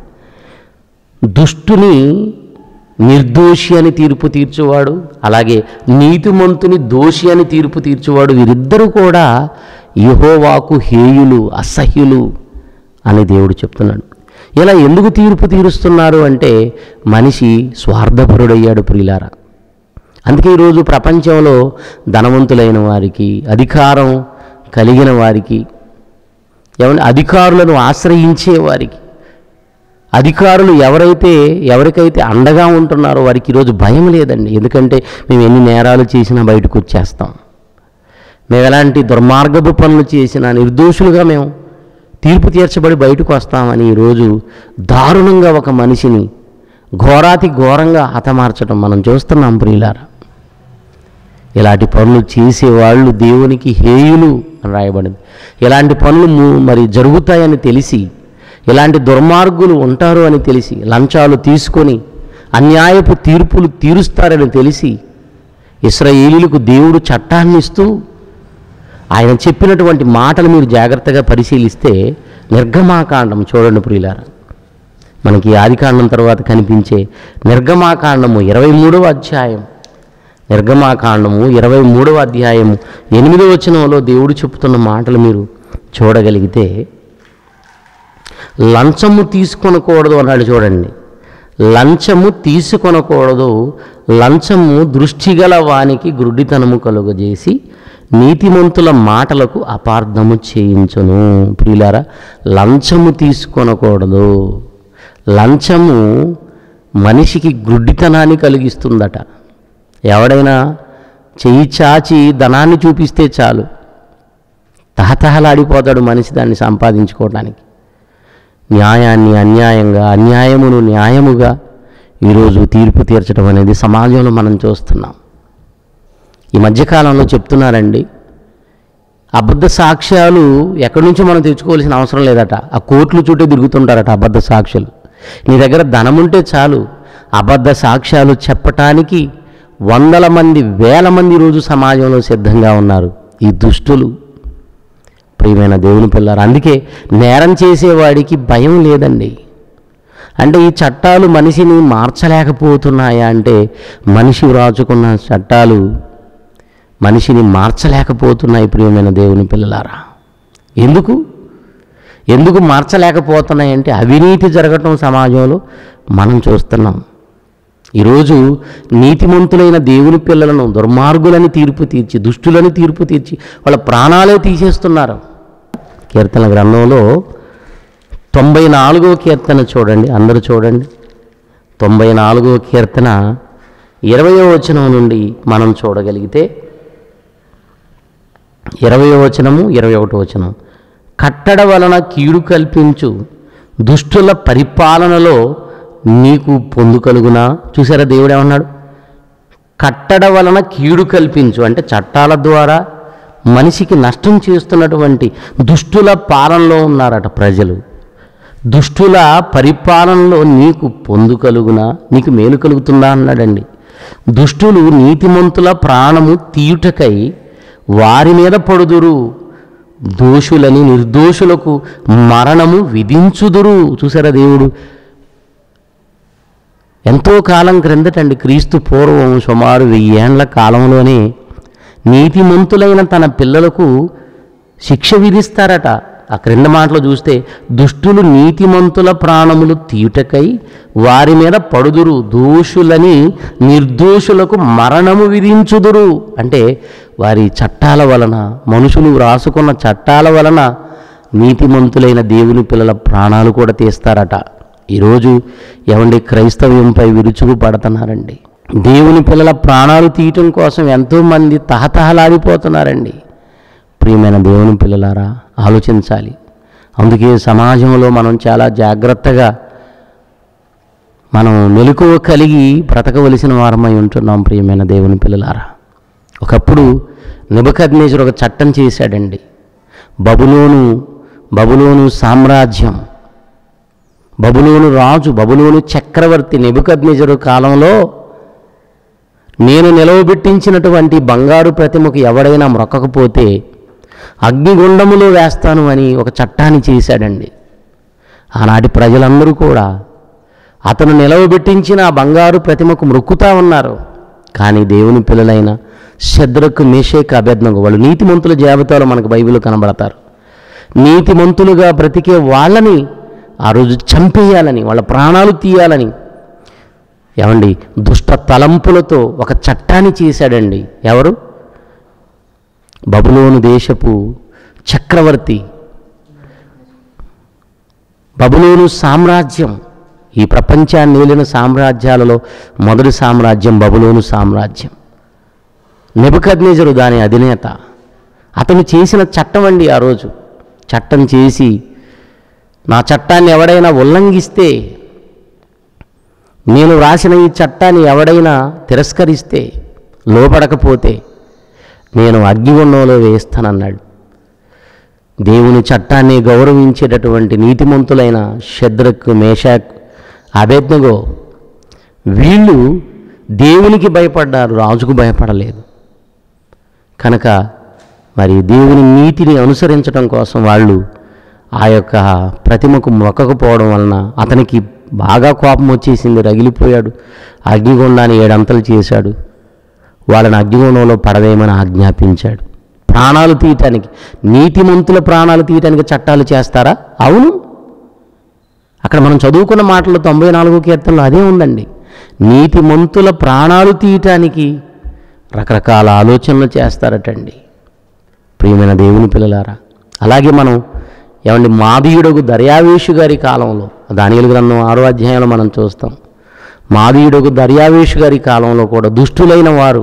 దుష్టుని నిర్దోషి అని తీర్పు తీర్చువాడు అలాగే నీతిమంతుని దోషి అని తీర్పు తీర్చువాడు వీరిద్దరూ కూడా యహోవాకు హేయులు అసహ్యులు అని దేవుడు చెప్తున్నాడు ఇలా ఎందుకు తీర్పు తీరుస్తున్నారు అంటే మనిషి స్వార్థపరుడయ్యాడు ప్రియులారా అందుకే ఈరోజు ప్రపంచంలో ధనవంతులైన వారికి అధికారం కలిగిన వారికి ఏమంటే అధికారులను ఆశ్రయించే వారికి అధికారులు ఎవరైతే ఎవరికైతే అండగా ఉంటున్నారో వారికి ఈరోజు భయం లేదండి ఎందుకంటే మేము ఎన్ని నేరాలు చేసినా బయటకు వచ్చేస్తాం మేము ఎలాంటి దుర్మార్గపు పనులు చేసినా నిర్దోషులుగా మేము తీర్పు తీర్చబడి బయటకు వస్తామని ఈరోజు దారుణంగా ఒక మనిషిని ఘోరాతి ఘోరంగా హతమార్చడం మనం చూస్తున్నాం ప్రియులారా ఇలాంటి పనులు చేసేవాళ్ళు దేవునికి హేయులు అని రాయబడింది ఇలాంటి పనులు ము- మరి జరుగుతాయని తెలిసి ఇలాంటి దుర్మార్గులు ఉంటారు అని తెలిసి లంచాలు తీసుకొని అన్యాయపు తీర్పులు తీరుస్తారని తెలిసి ఇస్రాయేలీలకు దేవుడు చట్టాన్ని ఇస్తూ ఆయన చెప్పినటువంటి మాటలు మీరు జాగ్రత్తగా పరిశీలిస్తే నిర్గమాకాండం చూడండి ప్రియులారా మనకి ఆదికాండం తర్వాత కనిపించే నిర్గమాకాండము ఇరవై మూడవ అధ్యాయం నిర్గమాకాండము ఇరవై మూడవ అధ్యాయము ఎనిమిదవ వచనంలో దేవుడు చెప్తున్న మాటలు మీరు చూడగలిగితే లంచము తీసుకొనకూడదు అన్నాడు చూడండి లంచము తీసుకొనకూడదు లంచము దృష్టిగల వానికి గ్రుడ్డితనము కలుగజేసి నీతిమంతుల మాటలకు అపార్థము చేయించును ప్రియులారా లంచము తీసుకొనకూడదు లంచము మనిషికి గుడ్డితనాన్ని కలిగిస్తుందట ఎవడైనా చెయ్యి చాచి ధనాన్ని చూపిస్తే చాలు తహతహలాడిపోతాడు మనిషి దాన్ని సంపాదించుకోవడానికి న్యాయాన్ని అన్యాయంగా అన్యాయమును న్యాయముగా ఈరోజు తీర్పు తీర్చడం అనేది సమాజంలో మనం చూస్తున్నాం ఈ మధ్యకాలంలో చెప్తున్నారండి అబద్ధ సాక్ష్యాలు ఎక్కడి నుంచో మనం తెచ్చుకోవాల్సిన అవసరం లేదట ఆ కోర్టులు చుట్టూ తిరుగుతుంటారట అబద్ధ సాక్షులు నీ దగ్గర ధనం ఉంటే చాలు అబద్ధ సాక్ష్యాలు చెప్పటానికి వందల మంది వేల మంది రోజు సమాజంలో సిద్ధంగా ఉన్నారు ఈ దుష్టులు ప్రియమైన దేవుని పిల్లలు అందుకే నేరం చేసేవాడికి భయం లేదండి అంటే ఈ చట్టాలు మనిషిని మార్చలేకపోతున్నాయా అంటే మనిషి రాచుకున్న చట్టాలు మనిషిని మార్చలేకపోతున్నాయి ప్రియమైన దేవుని పిల్లలారా ఎందుకు ఎందుకు మార్చలేకపోతున్నాయి అంటే అవినీతి జరగటం సమాజంలో మనం చూస్తున్నాం ఈరోజు నీతిమంతులైన దేవుని పిల్లలను దుర్మార్గులని తీర్పు తీర్చి దుష్టులని తీర్పు తీర్చి వాళ్ళ ప్రాణాలే తీసేస్తున్నారు కీర్తన గ్రంథంలో తొంభై నాలుగో కీర్తన చూడండి అందరూ చూడండి తొంభై నాలుగో కీర్తన ఇరవయో వచనం నుండి మనం చూడగలిగితే ఇరవయో వచనము ఇరవై ఒకటో వచనం కట్టడ వలన కీడు కల్పించు దుష్టుల పరిపాలనలో నీకు పొందు కలుగునా చూసారా దేవుడు ఏమన్నాడు కట్టడ వలన కీడు కల్పించు అంటే చట్టాల ద్వారా మనిషికి నష్టం చేస్తున్నటువంటి దుష్టుల పాలనలో ఉన్నారట ప్రజలు దుష్టుల పరిపాలనలో నీకు పొందు కలుగునా నీకు మేలు కలుగుతుందా అన్నాడండి దుష్టులు నీతిమంతుల ప్రాణము తీయుటకై వారి మీద పడుదురు దోషులని నిర్దోషులకు మరణము విధించుదురు చూసారా దేవుడు ఎంతో కాలం క్రిందటండి క్రీస్తు పూర్వం సుమారు వెయ్యేండ్ల కాలంలోనే నీతిమంతులైన తన పిల్లలకు శిక్ష విధిస్తారట ఆ క్రింద మాటలో చూస్తే దుష్టులు నీతిమంతుల ప్రాణములు తీయుటకై వారి మీద పడుదురు దోషులని నిర్దోషులకు మరణము విధించుదురు అంటే వారి చట్టాల వలన మనుషులు రాసుకున్న చట్టాల వలన నీతిమంతులైన దేవుని పిల్లల ప్రాణాలు కూడా తీస్తారట ఈరోజు ఏమండి క్రైస్తవ్యంపై విరుచుకు పడుతున్నారండి దేవుని పిల్లల ప్రాణాలు తీయటం కోసం ఎంతోమంది తహతహలాడిపోతున్నారండి ప్రియమైన దేవుని పిల్లలారా ఆలోచించాలి అందుకే సమాజంలో మనం చాలా జాగ్రత్తగా మనం మెలకువ కలిగి బ్రతకవలసిన వారమై ఉంటున్నాం ప్రియమైన దేవుని పిల్లలారా ఒకప్పుడు నిబద్నేశ్వరు ఒక చట్టం చేశాడండి బబులోను బబులోను సామ్రాజ్యం బబులోను రాజు బబులోను చక్రవర్తి నెబుకద్నెజరు కాలంలో నేను నిలవబెట్టించినటువంటి బంగారు ప్రతిమకు ఎవడైనా మొక్కకపోతే అగ్నిగుండములో వేస్తాను అని ఒక చట్టాన్ని చేశాడండి ఆనాటి ప్రజలందరూ కూడా అతను నిలవబెట్టించిన ఆ బంగారు ప్రతిమకు మొక్కుతా ఉన్నారు కానీ దేవుని పిల్లలైన శద్రకు మేషేక్ అభ్యర్థనకు వాళ్ళు నీతిమంతుల జాబితాలో మనకు బైబిల్ కనబడతారు నీతిమంతులుగా బ్రతికే వాళ్ళని ఆ రోజు చంపేయాలని వాళ్ళ ప్రాణాలు తీయాలని ఏమండి దుష్ట తలంపులతో ఒక చట్టాన్ని చేశాడండి ఎవరు బబులోను దేశపు చక్రవర్తి బబులోను సామ్రాజ్యం ఈ ప్రపంచాన్ని ఏలిన సామ్రాజ్యాలలో మొదటి సామ్రాజ్యం బబులోను సామ్రాజ్యం నెబుకద్నేజరు దాని అధినేత అతను చేసిన చట్టం అండి ఆ రోజు చట్టం చేసి నా చట్టాన్ని ఎవడైనా ఉల్లంఘిస్తే నేను రాసిన ఈ చట్టాన్ని ఎవడైనా తిరస్కరిస్తే లోపడకపోతే నేను అగ్నిగుండంలో వేస్తానన్నాడు దేవుని చట్టాన్ని గౌరవించేటటువంటి నీతిమంతులైన శద్రక్ మేషాక్ అభేజ్ఞగో వీళ్ళు దేవునికి భయపడ్డారు రాజుకు భయపడలేదు కనుక మరి దేవుని నీతిని అనుసరించడం కోసం వాళ్ళు ఆ యొక్క ప్రతిమకు మొక్కకపోవడం వలన అతనికి బాగా కోపం వచ్చేసింది రగిలిపోయాడు అగ్నిగుండాన్ని ఏడంతలు చేశాడు వాళ్ళని అగ్నిగుండంలో పడవేయమని ఆజ్ఞాపించాడు ప్రాణాలు తీయటానికి నీతిమంతుల ప్రాణాలు తీయటానికి చట్టాలు చేస్తారా అవును అక్కడ మనం చదువుకున్న మాటలు తొంభై నాలుగో కీర్తనలో అదే ఉందండి నీతిమంతుల ప్రాణాలు తీయటానికి రకరకాల ఆలోచనలు చేస్తారటండి ప్రియమైన దేవుని పిల్లలారా అలాగే మనం ఏమండి మాదీయుడగు దర్యావేషు గారి కాలంలో దానియలు గ్రంథం ఆరో అధ్యాయంలో మనం చూస్తాం మాదీయుడగు దర్యావేషు గారి కాలంలో కూడా దుష్టులైన వారు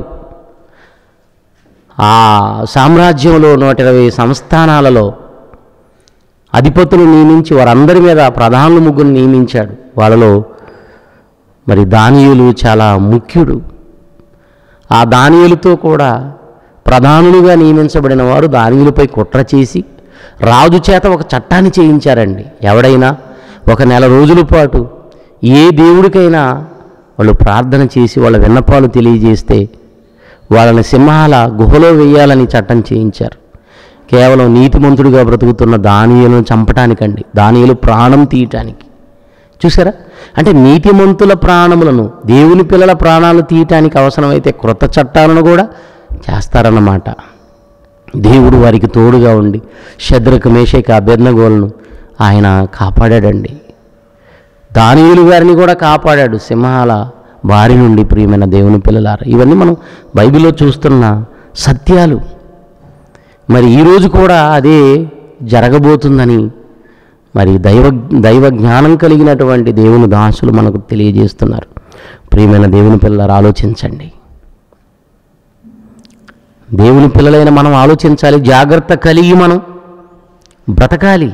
ఆ సామ్రాజ్యంలో నూట ఇరవై సంస్థానాలలో అధిపతులు నియమించి వారందరి మీద ప్రధానులు ముగ్గురు నియమించాడు వాళ్ళలో మరి దానియులు చాలా ముఖ్యుడు ఆ దానియులతో కూడా ప్రధానులుగా నియమించబడిన వారు దానియులపై కుట్ర చేసి రాజు చేత ఒక చట్టాన్ని చేయించారండి ఎవడైనా ఒక నెల రోజుల పాటు ఏ దేవుడికైనా వాళ్ళు ప్రార్థన చేసి వాళ్ళ విన్నపాలు తెలియజేస్తే వాళ్ళని సింహాల గుహలో వేయాలని చట్టం చేయించారు కేవలం నీతిమంతుడిగా బ్రతుకుతున్న దానియులను చంపటానికండి దానియులు ప్రాణం తీయటానికి చూసారా అంటే నీతిమంతుల ప్రాణములను దేవుని పిల్లల ప్రాణాలు తీయటానికి అవసరమైతే క్రొత్త చట్టాలను కూడా చేస్తారన్నమాట దేవుడు వారికి తోడుగా ఉండి శద్రకు మేషక అభ్యర్థగోలను ఆయన కాపాడాడండి దానియులు గారిని కూడా కాపాడాడు సింహాల బారి నుండి ప్రియమైన దేవుని పిల్లలారా ఇవన్నీ మనం బైబిల్లో చూస్తున్న సత్యాలు మరి ఈరోజు కూడా అదే జరగబోతుందని మరి దైవ దైవ జ్ఞానం కలిగినటువంటి దేవుని దాసులు మనకు తెలియజేస్తున్నారు ప్రియమైన దేవుని పిల్లలు ఆలోచించండి దేవుని పిల్లలైన మనం ఆలోచించాలి జాగ్రత్త కలిగి మనం బ్రతకాలి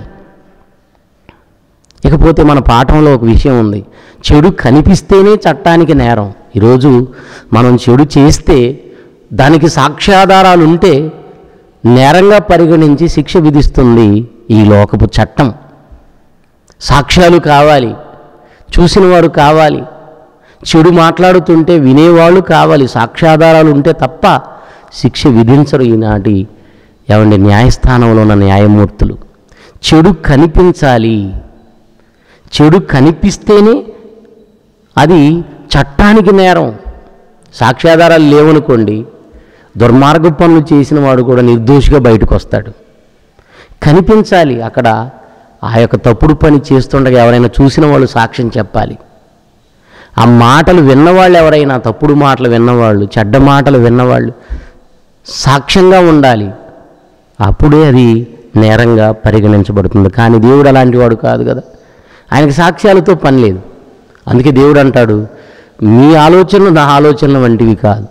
ఇకపోతే మన పాఠంలో ఒక విషయం ఉంది చెడు కనిపిస్తేనే చట్టానికి నేరం ఈరోజు మనం చెడు చేస్తే దానికి సాక్ష్యాధారాలు ఉంటే నేరంగా పరిగణించి శిక్ష విధిస్తుంది ఈ లోకపు చట్టం సాక్ష్యాలు కావాలి చూసినవారు కావాలి చెడు మాట్లాడుతుంటే వినేవాళ్ళు కావాలి సాక్ష్యాధారాలు ఉంటే తప్ప శిక్ష విధించరు ఈనాటి ఏమండి న్యాయస్థానంలో ఉన్న న్యాయమూర్తులు చెడు కనిపించాలి చెడు కనిపిస్తేనే అది చట్టానికి నేరం సాక్ష్యాధారాలు లేవనుకోండి దుర్మార్గ పనులు చేసిన వాడు కూడా నిర్దోషిగా బయటకు వస్తాడు కనిపించాలి అక్కడ ఆ యొక్క తప్పుడు పని చేస్తుండగా ఎవరైనా చూసిన వాళ్ళు సాక్ష్యం చెప్పాలి ఆ మాటలు విన్నవాళ్ళు ఎవరైనా తప్పుడు మాటలు విన్నవాళ్ళు చెడ్డ మాటలు విన్నవాళ్ళు సాక్ష్యంగా ఉండాలి అప్పుడే అది నేరంగా పరిగణించబడుతుంది కానీ దేవుడు అలాంటి వాడు కాదు కదా ఆయనకి సాక్ష్యాలతో పని లేదు అందుకే దేవుడు అంటాడు మీ ఆలోచనలు నా ఆలోచనలు వంటివి కాదు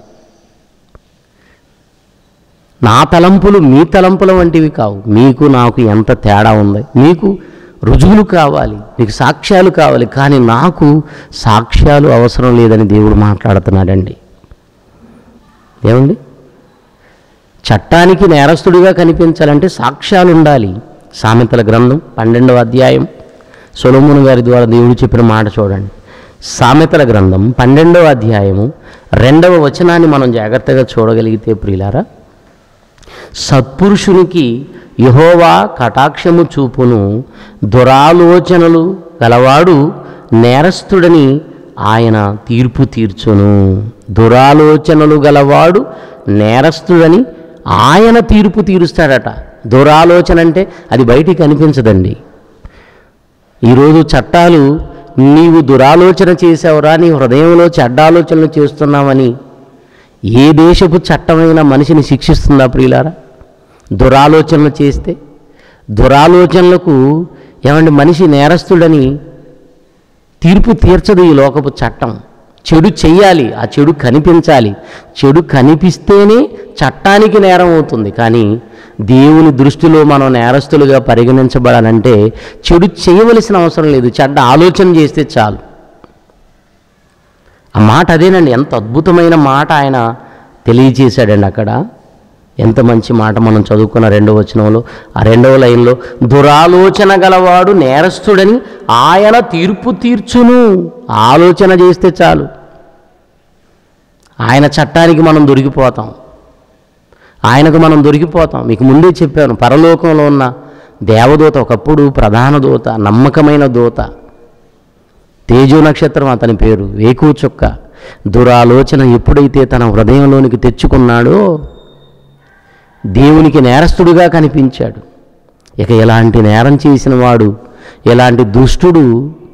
నా తలంపులు మీ తలంపుల వంటివి కావు మీకు నాకు ఎంత తేడా ఉంది మీకు రుజువులు కావాలి మీకు సాక్ష్యాలు కావాలి కానీ నాకు సాక్ష్యాలు అవసరం లేదని దేవుడు మాట్లాడుతున్నాడండి ఏమండి చట్టానికి నేరస్తుడిగా కనిపించాలంటే సాక్ష్యాలు ఉండాలి సామెతల గ్రంథం పన్నెండవ అధ్యాయం సొలమును గారి ద్వారా దేవుడు చెప్పిన మాట చూడండి సామెతల గ్రంథం పన్నెండవ అధ్యాయము రెండవ వచనాన్ని మనం జాగ్రత్తగా చూడగలిగితే ప్రియులారా సత్పురుషునికి యహోవా కటాక్షము చూపును దురాలోచనలు గలవాడు నేరస్తుడని ఆయన తీర్పు తీర్చును దురాలోచనలు గలవాడు నేరస్తుడని ఆయన తీర్పు తీరుస్తాడట దురాలోచన అంటే అది బయటికి కనిపించదండి ఈరోజు చట్టాలు నీవు దురాలోచన చేసావురా నీ హృదయంలో చెడ్డాలోచనలు చేస్తున్నావని ఏ దేశపు చట్టమైన మనిషిని శిక్షిస్తుందా ప్రియులారా దురాలోచనలు చేస్తే దురాలోచనలకు ఏమంటే మనిషి నేరస్తుడని తీర్పు తీర్చదు ఈ లోకపు చట్టం చెడు చెయ్యాలి ఆ చెడు కనిపించాలి చెడు కనిపిస్తేనే చట్టానికి నేరం అవుతుంది కానీ దేవుని దృష్టిలో మనం నేరస్తులుగా పరిగణించబడాలంటే చెడు చేయవలసిన అవసరం లేదు చెడ్డ ఆలోచన చేస్తే చాలు ఆ మాట అదేనండి ఎంత అద్భుతమైన మాట ఆయన తెలియజేశాడండి అక్కడ ఎంత మంచి మాట మనం చదువుకున్న రెండవ వచనంలో ఆ రెండవ లైన్లో దురాలోచన గలవాడు నేరస్తుడని ఆయన తీర్పు తీర్చును ఆలోచన చేస్తే చాలు ఆయన చట్టానికి మనం దొరికిపోతాం ఆయనకు మనం దొరికిపోతాం మీకు ముందే చెప్పాను పరలోకంలో ఉన్న దేవదూత ఒకప్పుడు ప్రధాన దూత నమ్మకమైన దూత తేజో నక్షత్రం అతని పేరు వేకు చుక్క దురాలోచన ఎప్పుడైతే తన హృదయంలోనికి తెచ్చుకున్నాడో దేవునికి నేరస్తుడుగా కనిపించాడు ఇక ఎలాంటి నేరం చేసిన వాడు ఎలాంటి దుష్టుడు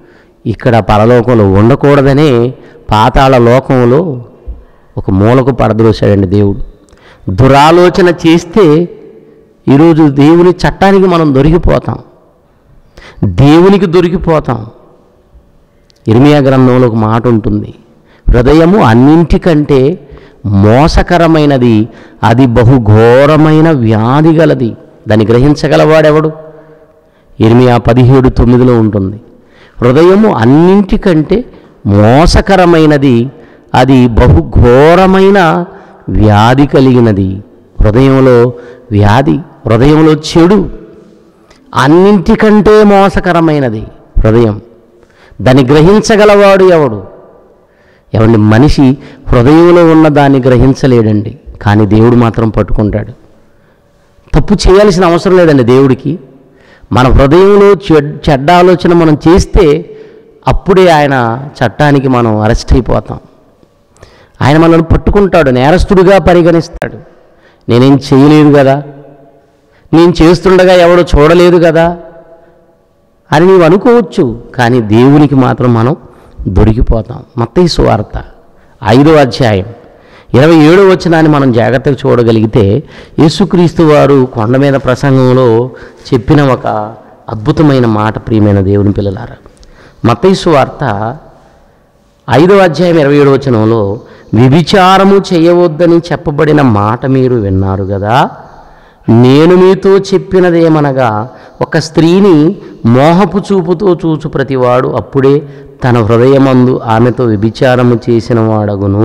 ఇక్కడ పరలోకంలో ఉండకూడదనే పాతాళ లోకంలో ఒక మూలకు పడద్రోశాడండి దేవుడు దురాలోచన చేస్తే ఈరోజు దేవుని చట్టానికి మనం దొరికిపోతాం దేవునికి దొరికిపోతాం ఇర్మియా గ్రంథంలో ఒక మాట ఉంటుంది హృదయము అన్నింటికంటే మోసకరమైనది అది బహుఘోరమైన వ్యాధి గలది దాన్ని గ్రహించగలవాడెవడు ఇర్మియా పదిహేడు తొమ్మిదిలో ఉంటుంది హృదయము అన్నింటికంటే మోసకరమైనది అది బహుఘోరమైన వ్యాధి కలిగినది హృదయంలో వ్యాధి హృదయంలో చెడు అన్నింటికంటే మోసకరమైనది హృదయం దాన్ని గ్రహించగలవాడు ఎవడు ఎవండి మనిషి హృదయంలో ఉన్న దాన్ని గ్రహించలేడండి కానీ దేవుడు మాత్రం పట్టుకుంటాడు తప్పు చేయాల్సిన అవసరం లేదండి దేవుడికి మన హృదయంలో చెడ్ చెడ్డ ఆలోచన మనం చేస్తే అప్పుడే ఆయన చట్టానికి మనం అరెస్ట్ అయిపోతాం ఆయన మనల్ని పట్టుకుంటాడు నేరస్తుడిగా పరిగణిస్తాడు నేనేం చేయలేదు కదా నేను చేస్తుండగా ఎవడో చూడలేదు కదా అని నీవు అనుకోవచ్చు కానీ దేవునికి మాత్రం మనం దొరికిపోతాం మత్తయి సువార్త ఐదో అధ్యాయం ఇరవై ఏడో వచనాన్ని మనం జాగ్రత్తగా చూడగలిగితే యేసుక్రీస్తు వారు కొండ మీద ప్రసంగంలో చెప్పిన ఒక అద్భుతమైన మాట ప్రియమైన దేవుని పిల్లలారా మత్తయి సువార్త ఐదో అధ్యాయం ఇరవై ఏడు వచనంలో వ్యభిచారము చేయవద్దని చెప్పబడిన మాట మీరు విన్నారు కదా నేను మీతో చెప్పినదేమనగా ఒక స్త్రీని మోహపు చూపుతో చూచు ప్రతివాడు అప్పుడే తన హృదయమందు ఆమెతో వ్యభిచారము చేసిన వాడగును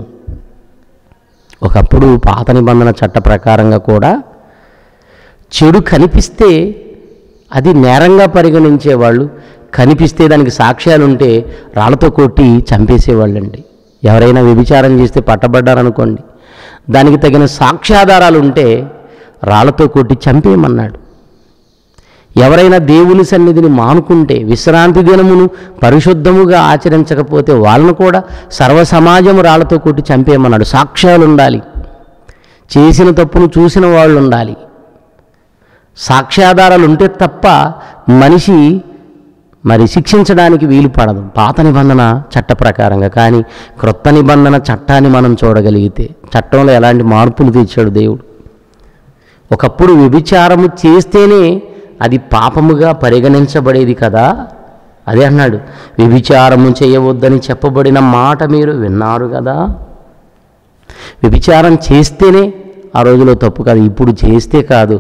ఒకప్పుడు పాత నిబంధన చట్ట ప్రకారంగా కూడా చెడు కనిపిస్తే అది నేరంగా పరిగణించేవాళ్ళు కనిపిస్తే దానికి సాక్ష్యాలు ఉంటే రాళ్ళతో కొట్టి చంపేసేవాళ్ళండి ఎవరైనా వ్యభిచారం చేస్తే పట్టబడ్డారనుకోండి దానికి తగిన సాక్ష్యాధారాలు ఉంటే రాళ్ళతో కొట్టి చంపేయమన్నాడు ఎవరైనా దేవుని సన్నిధిని మానుకుంటే విశ్రాంతి దినమును పరిశుద్ధముగా ఆచరించకపోతే వాళ్ళను కూడా సర్వ సమాజం రాళ్లతో కొట్టి చంపేయమన్నాడు సాక్ష్యాలు ఉండాలి చేసిన తప్పును చూసిన వాళ్ళు ఉండాలి సాక్ష్యాధారాలు ఉంటే తప్ప మనిషి మరి శిక్షించడానికి వీలు పడదు పాత నిబంధన చట్ట ప్రకారంగా కానీ క్రొత్త నిబంధన చట్టాన్ని మనం చూడగలిగితే చట్టంలో ఎలాంటి మార్పులు తెచ్చాడు దేవుడు ఒకప్పుడు వ్యభిచారము చేస్తేనే అది పాపముగా పరిగణించబడేది కదా అదే అన్నాడు వ్యభిచారము చేయవద్దని చెప్పబడిన మాట మీరు విన్నారు కదా వ్యభిచారం చేస్తేనే ఆ రోజులో తప్పు కాదు ఇప్పుడు చేస్తే కాదు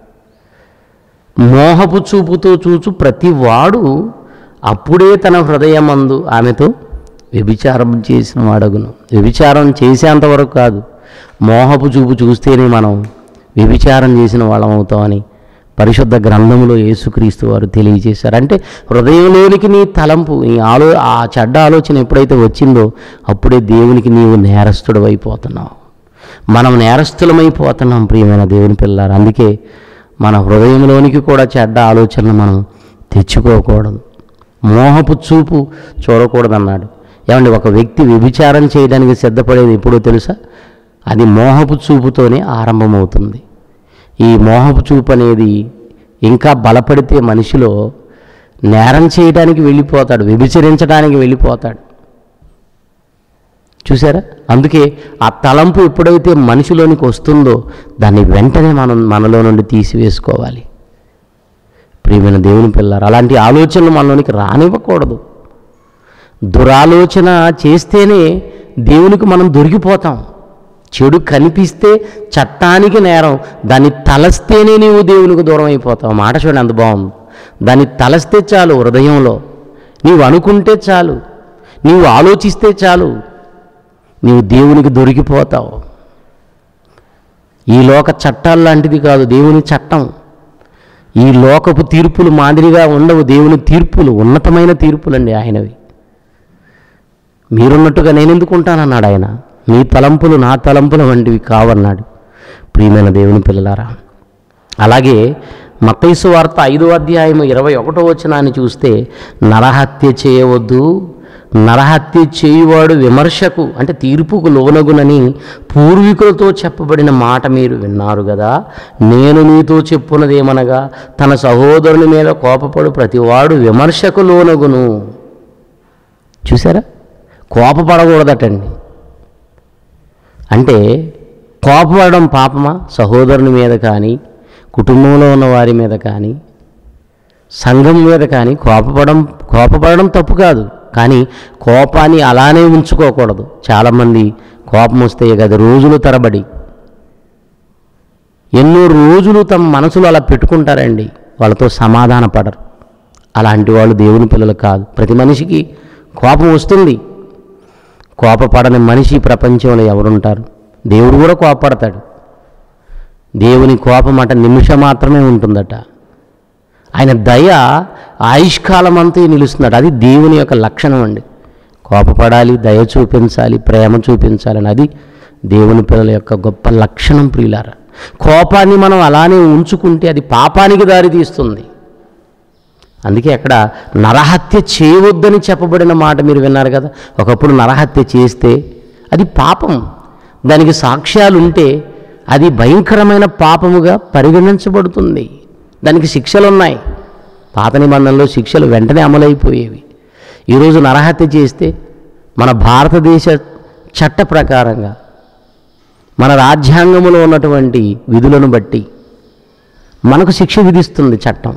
మోహపు చూపుతో చూచు ప్రతి వాడు అప్పుడే తన హృదయమందు ఆమెతో వ్యభిచారం చేసిన వాడగును వ్యభిచారం చేసేంత వరకు కాదు మోహపు చూపు చూస్తేనే మనం వ్యభిచారం చేసిన వాళ్ళం అవుతామని పరిశుద్ధ గ్రంథంలో యేసుక్రీస్తు వారు తెలియజేశారు అంటే హృదయంలోనికి నీ తలంపు నీ ఆలో ఆ చెడ్డ ఆలోచన ఎప్పుడైతే వచ్చిందో అప్పుడే దేవునికి నీవు నేరస్తుడు అయిపోతున్నావు మనం నేరస్తులమైపోతున్నాం ప్రియమైన దేవుని పిల్లారు అందుకే మన హృదయంలోనికి కూడా చెడ్డ ఆలోచనలు మనం తెచ్చుకోకూడదు మోహపు చూపు చూడకూడదన్నాడు ఏమండి ఒక వ్యక్తి వ్యభిచారం చేయడానికి సిద్ధపడేది ఎప్పుడో తెలుసా అది మోహపు చూపుతోనే ఆరంభమవుతుంది ఈ మోహపు చూపు అనేది ఇంకా బలపడితే మనిషిలో నేరం చేయడానికి వెళ్ళిపోతాడు వ్యభిచరించడానికి వెళ్ళిపోతాడు చూసారా అందుకే ఆ తలంపు ఎప్పుడైతే మనిషిలోనికి వస్తుందో దాన్ని వెంటనే మనం మనలో నుండి తీసివేసుకోవాలి ప్రియమైన దేవుని పిల్లలు అలాంటి ఆలోచనలు మనలోనికి రానివ్వకూడదు దురాలోచన చేస్తేనే దేవునికి మనం దొరికిపోతాం చెడు కనిపిస్తే చట్టానికి నేరం దాన్ని తలస్తేనే నీవు దేవునికి దూరం అయిపోతావు మాట చూడండి అంత బాగుంది దాన్ని తలస్తే చాలు హృదయంలో నీవు అనుకుంటే చాలు నీవు ఆలోచిస్తే చాలు నీవు దేవునికి దొరికిపోతావు ఈ లోక చట్టాలు లాంటిది కాదు దేవుని చట్టం ఈ లోకపు తీర్పులు మాదిరిగా ఉండవు దేవుని తీర్పులు ఉన్నతమైన తీర్పులండి ఆయనవి మీరున్నట్టుగా నేనెందుకు ఉంటానన్నాడు ఆయన మీ తలంపులు నా తలంపుల వంటివి కావన్నాడు ప్రియమైన దేవుని పిల్లలారా అలాగే మత్తైసు వార్త ఐదో అధ్యాయం ఇరవై ఒకటో వచనాన్ని చూస్తే నరహత్య చేయవద్దు నరహత్య చేయువాడు విమర్శకు అంటే తీర్పుకు లోనగునని పూర్వీకులతో చెప్పబడిన మాట మీరు విన్నారు కదా నేను మీతో చెప్పున్నదేమనగా తన సహోదరుని మీద కోపపడు ప్రతివాడు విమర్శకు లోనగును చూసారా కోపపడకూడదటండి అంటే కోపపడడం పాపమా సహోదరుని మీద కానీ కుటుంబంలో ఉన్న వారి మీద కానీ సంఘం మీద కానీ కోపపడడం కోపపడడం తప్పు కాదు కానీ కోపాన్ని అలానే ఉంచుకోకూడదు చాలామంది కోపం వస్తే గది రోజులు తరబడి ఎన్నో రోజులు తమ మనసులో అలా పెట్టుకుంటారండి వాళ్ళతో సమాధాన పడరు అలాంటి వాళ్ళు దేవుని పిల్లలు కాదు ప్రతి మనిషికి కోపం వస్తుంది కోపపడని మనిషి ఈ ప్రపంచంలో ఎవరుంటారు దేవుడు కూడా కోపపడతాడు దేవుని కోపం అట నిమిషం మాత్రమే ఉంటుందట ఆయన దయ ఆయుష్కాలం అంతా నిలుస్తుందట అది దేవుని యొక్క లక్షణం అండి కోపపడాలి దయ చూపించాలి ప్రేమ చూపించాలని అది దేవుని పిల్లల యొక్క గొప్ప లక్షణం ప్రియులారా కోపాన్ని మనం అలానే ఉంచుకుంటే అది పాపానికి దారి తీస్తుంది అందుకే అక్కడ నరహత్య చేయవద్దని చెప్పబడిన మాట మీరు విన్నారు కదా ఒకప్పుడు నరహత్య చేస్తే అది పాపం దానికి సాక్ష్యాలు ఉంటే అది భయంకరమైన పాపముగా పరిగణించబడుతుంది దానికి శిక్షలు ఉన్నాయి పాత నిబంధనలో శిక్షలు వెంటనే అమలైపోయేవి ఈరోజు నరహత్య చేస్తే మన భారతదేశ చట్ట ప్రకారంగా మన రాజ్యాంగంలో ఉన్నటువంటి విధులను బట్టి మనకు శిక్ష విధిస్తుంది చట్టం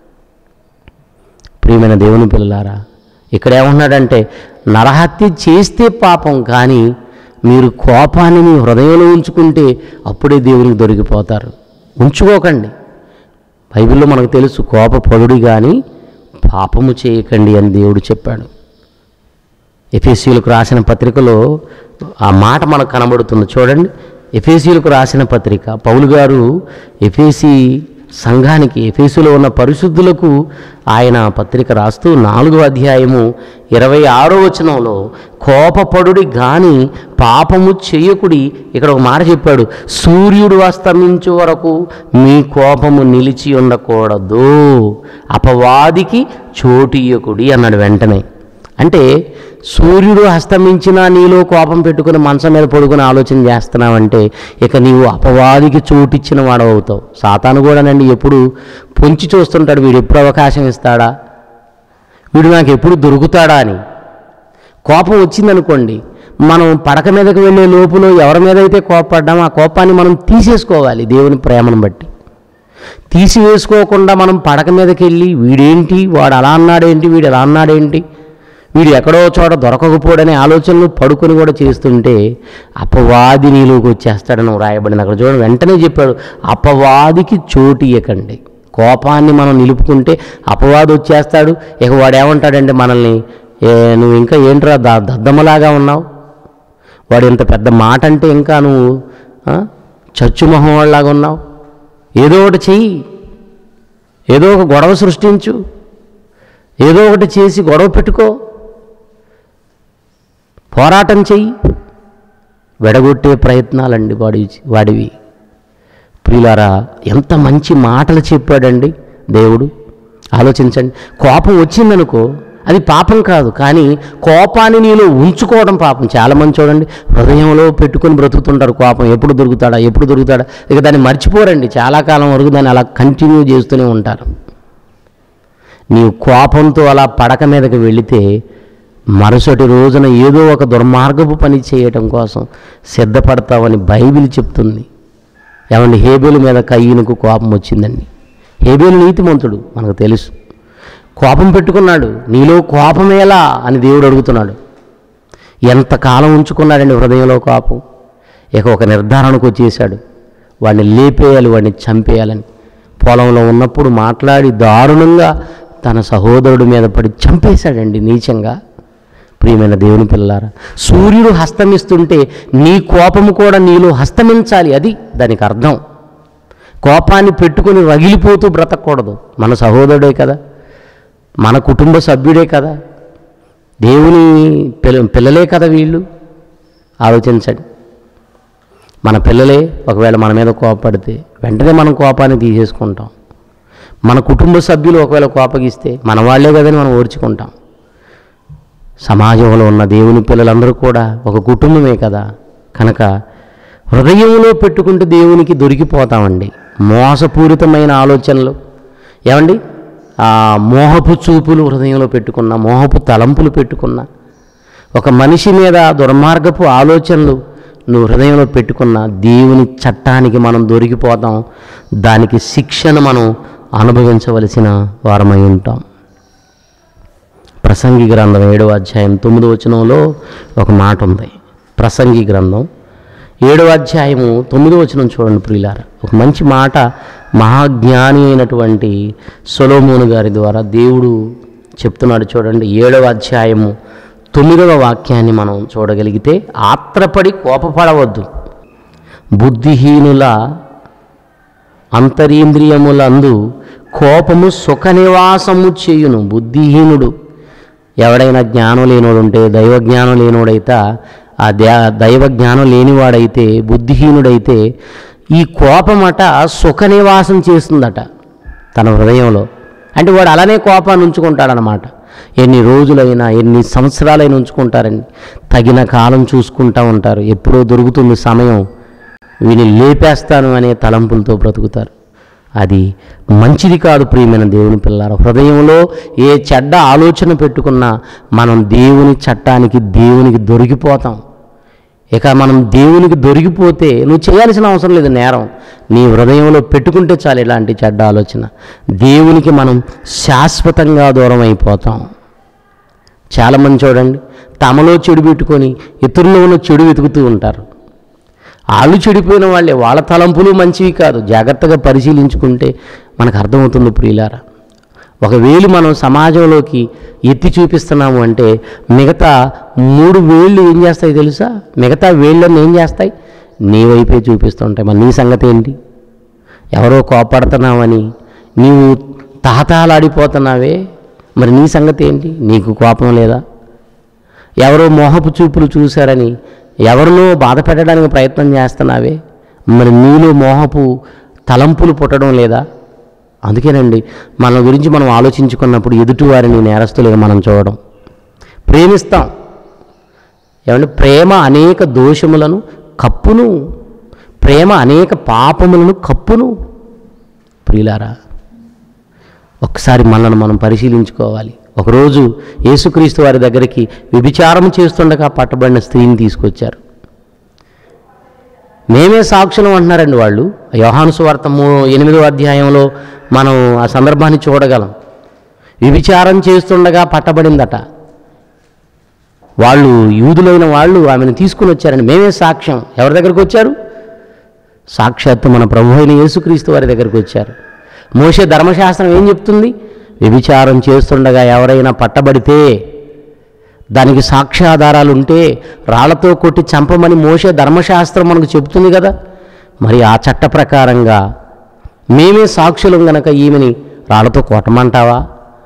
ప్రియమైన దేవుని పిల్లలారా ఇక్కడ ఏమన్నాడంటే నరహత్య చేస్తే పాపం కానీ మీరు కోపాన్ని మీ హృదయంలో ఉంచుకుంటే అప్పుడే దేవునికి దొరికిపోతారు ఉంచుకోకండి బైబిల్లో మనకు తెలుసు కోపపడుడి కానీ పాపము చేయకండి అని దేవుడు చెప్పాడు ఎఫ్ఎస్సీలకు రాసిన పత్రికలో ఆ మాట మనకు కనబడుతుంది చూడండి ఎఫ్ఎస్సీలకు రాసిన పత్రిక పౌలు గారు ఎఫ్ఎసి సంఘానికి ఎఫేసులో ఉన్న పరిశుద్ధులకు ఆయన పత్రిక రాస్తూ నాలుగో అధ్యాయము ఇరవై ఆరో వచనంలో కోపపడుడి గాని పాపము చేయకుడి ఇక్కడ ఒక మాట చెప్పాడు సూర్యుడు అస్తమించు వరకు మీ కోపము నిలిచి ఉండకూడదు అపవాదికి చోటియకుడి అన్నాడు వెంటనే అంటే సూర్యుడు అస్తమించినా నీలో కోపం పెట్టుకుని మంచం మీద పడుకుని ఆలోచన చేస్తున్నావంటే ఇక నీవు అపవాదికి చోటిచ్చిన వాడు అవుతావు సాతాను కూడానండి ఎప్పుడు పొంచి చూస్తుంటాడు వీడు ఎప్పుడు అవకాశం ఇస్తాడా వీడు నాకు ఎప్పుడు దొరుకుతాడా అని కోపం వచ్చిందనుకోండి మనం పడక మీదకి వెళ్ళే లోపులో ఎవరి మీద అయితే కోపపడ్డామో ఆ కోపాన్ని మనం తీసేసుకోవాలి దేవుని ప్రేమను బట్టి తీసివేసుకోకుండా మనం పడక మీదకి వెళ్ళి వీడేంటి వాడు అలా అన్నాడేంటి వీడు ఎలా అన్నాడేంటి వీడు ఎక్కడో చోట దొరకకపోడనే ఆలోచనలు పడుకొని కూడా చేస్తుంటే అపవాది నీలోకి వచ్చేస్తాడని రాయబడింది అక్కడ చూడండి వెంటనే చెప్పాడు అపవాదికి చోటు ఇవ్వకండి కోపాన్ని మనం నిలుపుకుంటే అపవాది వచ్చేస్తాడు ఇక వాడు ఏమంటాడంటే మనల్ని "ఏ, నువ్వు ఇంకా ఏంట్రా ద దద్దమ్మలాగా ఉన్నావు వాడు ఇంత పెద్ద మాట అంటే ఇంకా నువ్వు ఆ, చచ్చు మొహం వాళ్ళలాగా ఉన్నావు ఏదో ఒకటి చెయ్యి ఏదో ఒక గొడవ సృష్టించు ఏదో ఒకటి చేసి గొడవ పెట్టుకో పోరాటం చెయ్యి వెడగొట్టే ప్రయత్నాలండి వాడి వాడివి ప్రియులారా ఎంత మంచి మాటలు చెప్పాడండి దేవుడు ఆలోచించండి కోపం వచ్చిందనుకో అది పాపం కాదు కానీ కోపాన్ని నీలో ఉంచుకోవడం పాపం చాలామంది చూడండి హృదయంలో పెట్టుకొని బ్రతుకుతుంటారు కోపం ఎప్పుడు దొరుకుతాడా ఎప్పుడు దొరుకుతాడా ఇక దాన్ని మర్చిపోరండి చాలా కాలం వరకు దాన్ని అలా కంటిన్యూ చేస్తూనే ఉంటారు నీవు కోపంతో అలా పడక మీదకి వెళితే మరుసటి రోజున ఏదో ఒక దుర్మార్గపు పని చేయటం కోసం సిద్ధపడతావని బైబిల్ చెప్తుంది ఏమండి హేబేలు మీద కయ్యనుకు కోపం వచ్చిందండి హేబేలు నీతిమంతుడు మనకు తెలుసు కోపం పెట్టుకున్నాడు నీలో కోపమేలా అని దేవుడు అడుగుతున్నాడు ఎంతకాలం ఉంచుకున్నాడండి హృదయంలో కోపం ఇక ఒక నిర్ధారణకు వచ్చేసాడు వాడిని లేపేయాలి వాడిని చంపేయాలని పొలంలో ఉన్నప్పుడు మాట్లాడి దారుణంగా తన సహోదరుడి మీద పడి చంపేశాడండి నీచంగా ప్రియమైన దేవుని పిల్లారా సూర్యుడు హస్తమిస్తుంటే నీ కోపము కూడా నీలో హస్తమించాలి అది దానికి అర్థం కోపాన్ని పెట్టుకొని రగిలిపోతూ బ్రతకూడదు మన సహోదరుడే కదా మన కుటుంబ సభ్యుడే కదా దేవుని పిల్ల పిల్లలే కదా వీళ్ళు ఆలోచించండి మన పిల్లలే ఒకవేళ మన మీద కోపపడితే వెంటనే మనం కోపాన్ని తీసేసుకుంటాం మన కుటుంబ సభ్యులు ఒకవేళ కోపగిస్తే మన వాళ్ళే కదని మనం ఓర్చుకుంటాం సమాజంలో ఉన్న దేవుని పిల్లలందరూ కూడా ఒక కుటుంబమే కదా కనుక హృదయంలో పెట్టుకుంటే దేవునికి దొరికిపోతామండి మోసపూరితమైన ఆలోచనలు ఏమండి ఆ మోహపు చూపులు హృదయంలో పెట్టుకున్న మోహపు తలంపులు పెట్టుకున్న ఒక మనిషి మీద దుర్మార్గపు ఆలోచనలు నువ్వు హృదయంలో పెట్టుకున్న దేవుని చట్టానికి మనం దొరికిపోతాం దానికి శిక్షను మనం అనుభవించవలసిన వారమై ఉంటాం ప్రసంగి గ్రంథం ఏడవ అధ్యాయం తొమ్మిదో వచనంలో ఒక మాట ఉంది ప్రసంగి గ్రంథం ఏడవ అధ్యాయము తొమ్మిదో వచనం చూడండి ప్రియులార ఒక మంచి మాట మహాజ్ఞాని అయినటువంటి సొలోమోను గారి ద్వారా దేవుడు చెప్తున్నాడు చూడండి ఏడవ అధ్యాయము తొమ్మిదవ వాక్యాన్ని మనం చూడగలిగితే ఆత్రపడి కోపపడవద్దు బుద్ధిహీనుల అంతరీంద్రియములందు కోపము సుఖ నివాసము చేయును బుద్ధిహీనుడు ఎవడైనా జ్ఞానం లేనోడు ఉంటే దైవ జ్ఞానం లేనోడైతే ఆ దే దైవ జ్ఞానం లేనివాడైతే బుద్ధిహీనుడైతే ఈ కోపమట సుఖ నివాసం చేస్తుందట తన హృదయంలో అంటే వాడు అలానే కోపాన్ని ఉంచుకుంటాడనమాట ఎన్ని రోజులైనా ఎన్ని సంవత్సరాలైనా ఉంచుకుంటారండి తగిన కాలం చూసుకుంటా ఉంటారు ఎప్పుడో దొరుకుతుంది సమయం వీని లేపేస్తాను అనే తలంపులతో బ్రతుకుతారు అది మంచిది కాదు ప్రియమైన దేవుని పిల్లారు హృదయంలో ఏ చెడ్డ ఆలోచన పెట్టుకున్నా మనం దేవుని చట్టానికి దేవునికి దొరికిపోతాం ఇక మనం దేవునికి దొరికిపోతే నువ్వు చేయాల్సిన అవసరం లేదు నేరం నీ హృదయంలో పెట్టుకుంటే చాలు ఇలాంటి చెడ్డ ఆలోచన దేవునికి మనం శాశ్వతంగా దూరం అయిపోతాం చాలామంది చూడండి తమలో చెడు పెట్టుకొని ఇతరుల్లో ఉన్న చెడు వెతుకుతూ ఉంటారు వాళ్ళు చెడిపోయిన వాళ్ళే వాళ్ళ తలంపులు మంచివి కాదు జాగ్రత్తగా పరిశీలించుకుంటే మనకు అర్థమవుతుంది ప్రియులారా ఒక వేలు మనం సమాజంలోకి ఎత్తి చూపిస్తున్నాము అంటే మిగతా మూడు వేళ్ళు ఏం చేస్తాయి తెలుసా మిగతా వేళ్ళని ఏం చేస్తాయి నీ వైపే చూపిస్తుంటాయి మరి నీ సంగతి ఏంటి ఎవరో కోపడుతున్నావని నీవు తహతహలాడిపోతున్నావే మరి నీ సంగతి ఏంటి నీకు కోపం లేదా ఎవరో మోహపు చూపులు చూశారని ఎవరినో బాధ పెట్టడానికి ప్రయత్నం చేస్తున్నావే మరి నీలో మోహపు తలంపులు పుట్టడం లేదా అందుకేనండి మన గురించి మనం ఆలోచించుకున్నప్పుడు ఎదుటివారిని నేరస్తులుగా మనం చూడడం ప్రేమిస్తాం ఏమంటే ప్రేమ అనేక దోషములను కప్పును ప్రేమ అనేక పాపములను కప్పును ప్రియులారా ఒకసారి మనల్ని మనం పరిశీలించుకోవాలి ఒకరోజు యేసుక్రీస్తు వారి దగ్గరికి వ్యభిచారం చేస్తుండగా పట్టబడిన స్త్రీని తీసుకొచ్చారు మేమే సాక్షులం అంటున్నారండి వాళ్ళు యోహాను సువార్త మూ ఎనిమిదో అధ్యాయంలో మనం ఆ సందర్భాన్ని చూడగలం వ్యభిచారం చేస్తుండగా పట్టబడిందట వాళ్ళు యూదులైన వాళ్ళు ఆమెను తీసుకుని వచ్చారండి మేమే సాక్ష్యం ఎవరి దగ్గరకు వచ్చారు సాక్షాత్తు మన ప్రభు అయిన యేసుక్రీస్తు వారి దగ్గరికి వచ్చారు మోసే ధర్మశాస్త్రం ఏం చెప్తుంది వ్యభిచారం చేస్తుండగా ఎవరైనా పట్టబడితే దానికి సాక్ష్యాధారాలు ఉంటే రాళ్లతో కొట్టి చంపమని మోసే ధర్మశాస్త్రం మనకు చెబుతుంది కదా మరి ఆ చట్ట ప్రకారంగా మేమే సాక్షులం గనక ఈమెని రాళ్లతో కొట్టమంటావా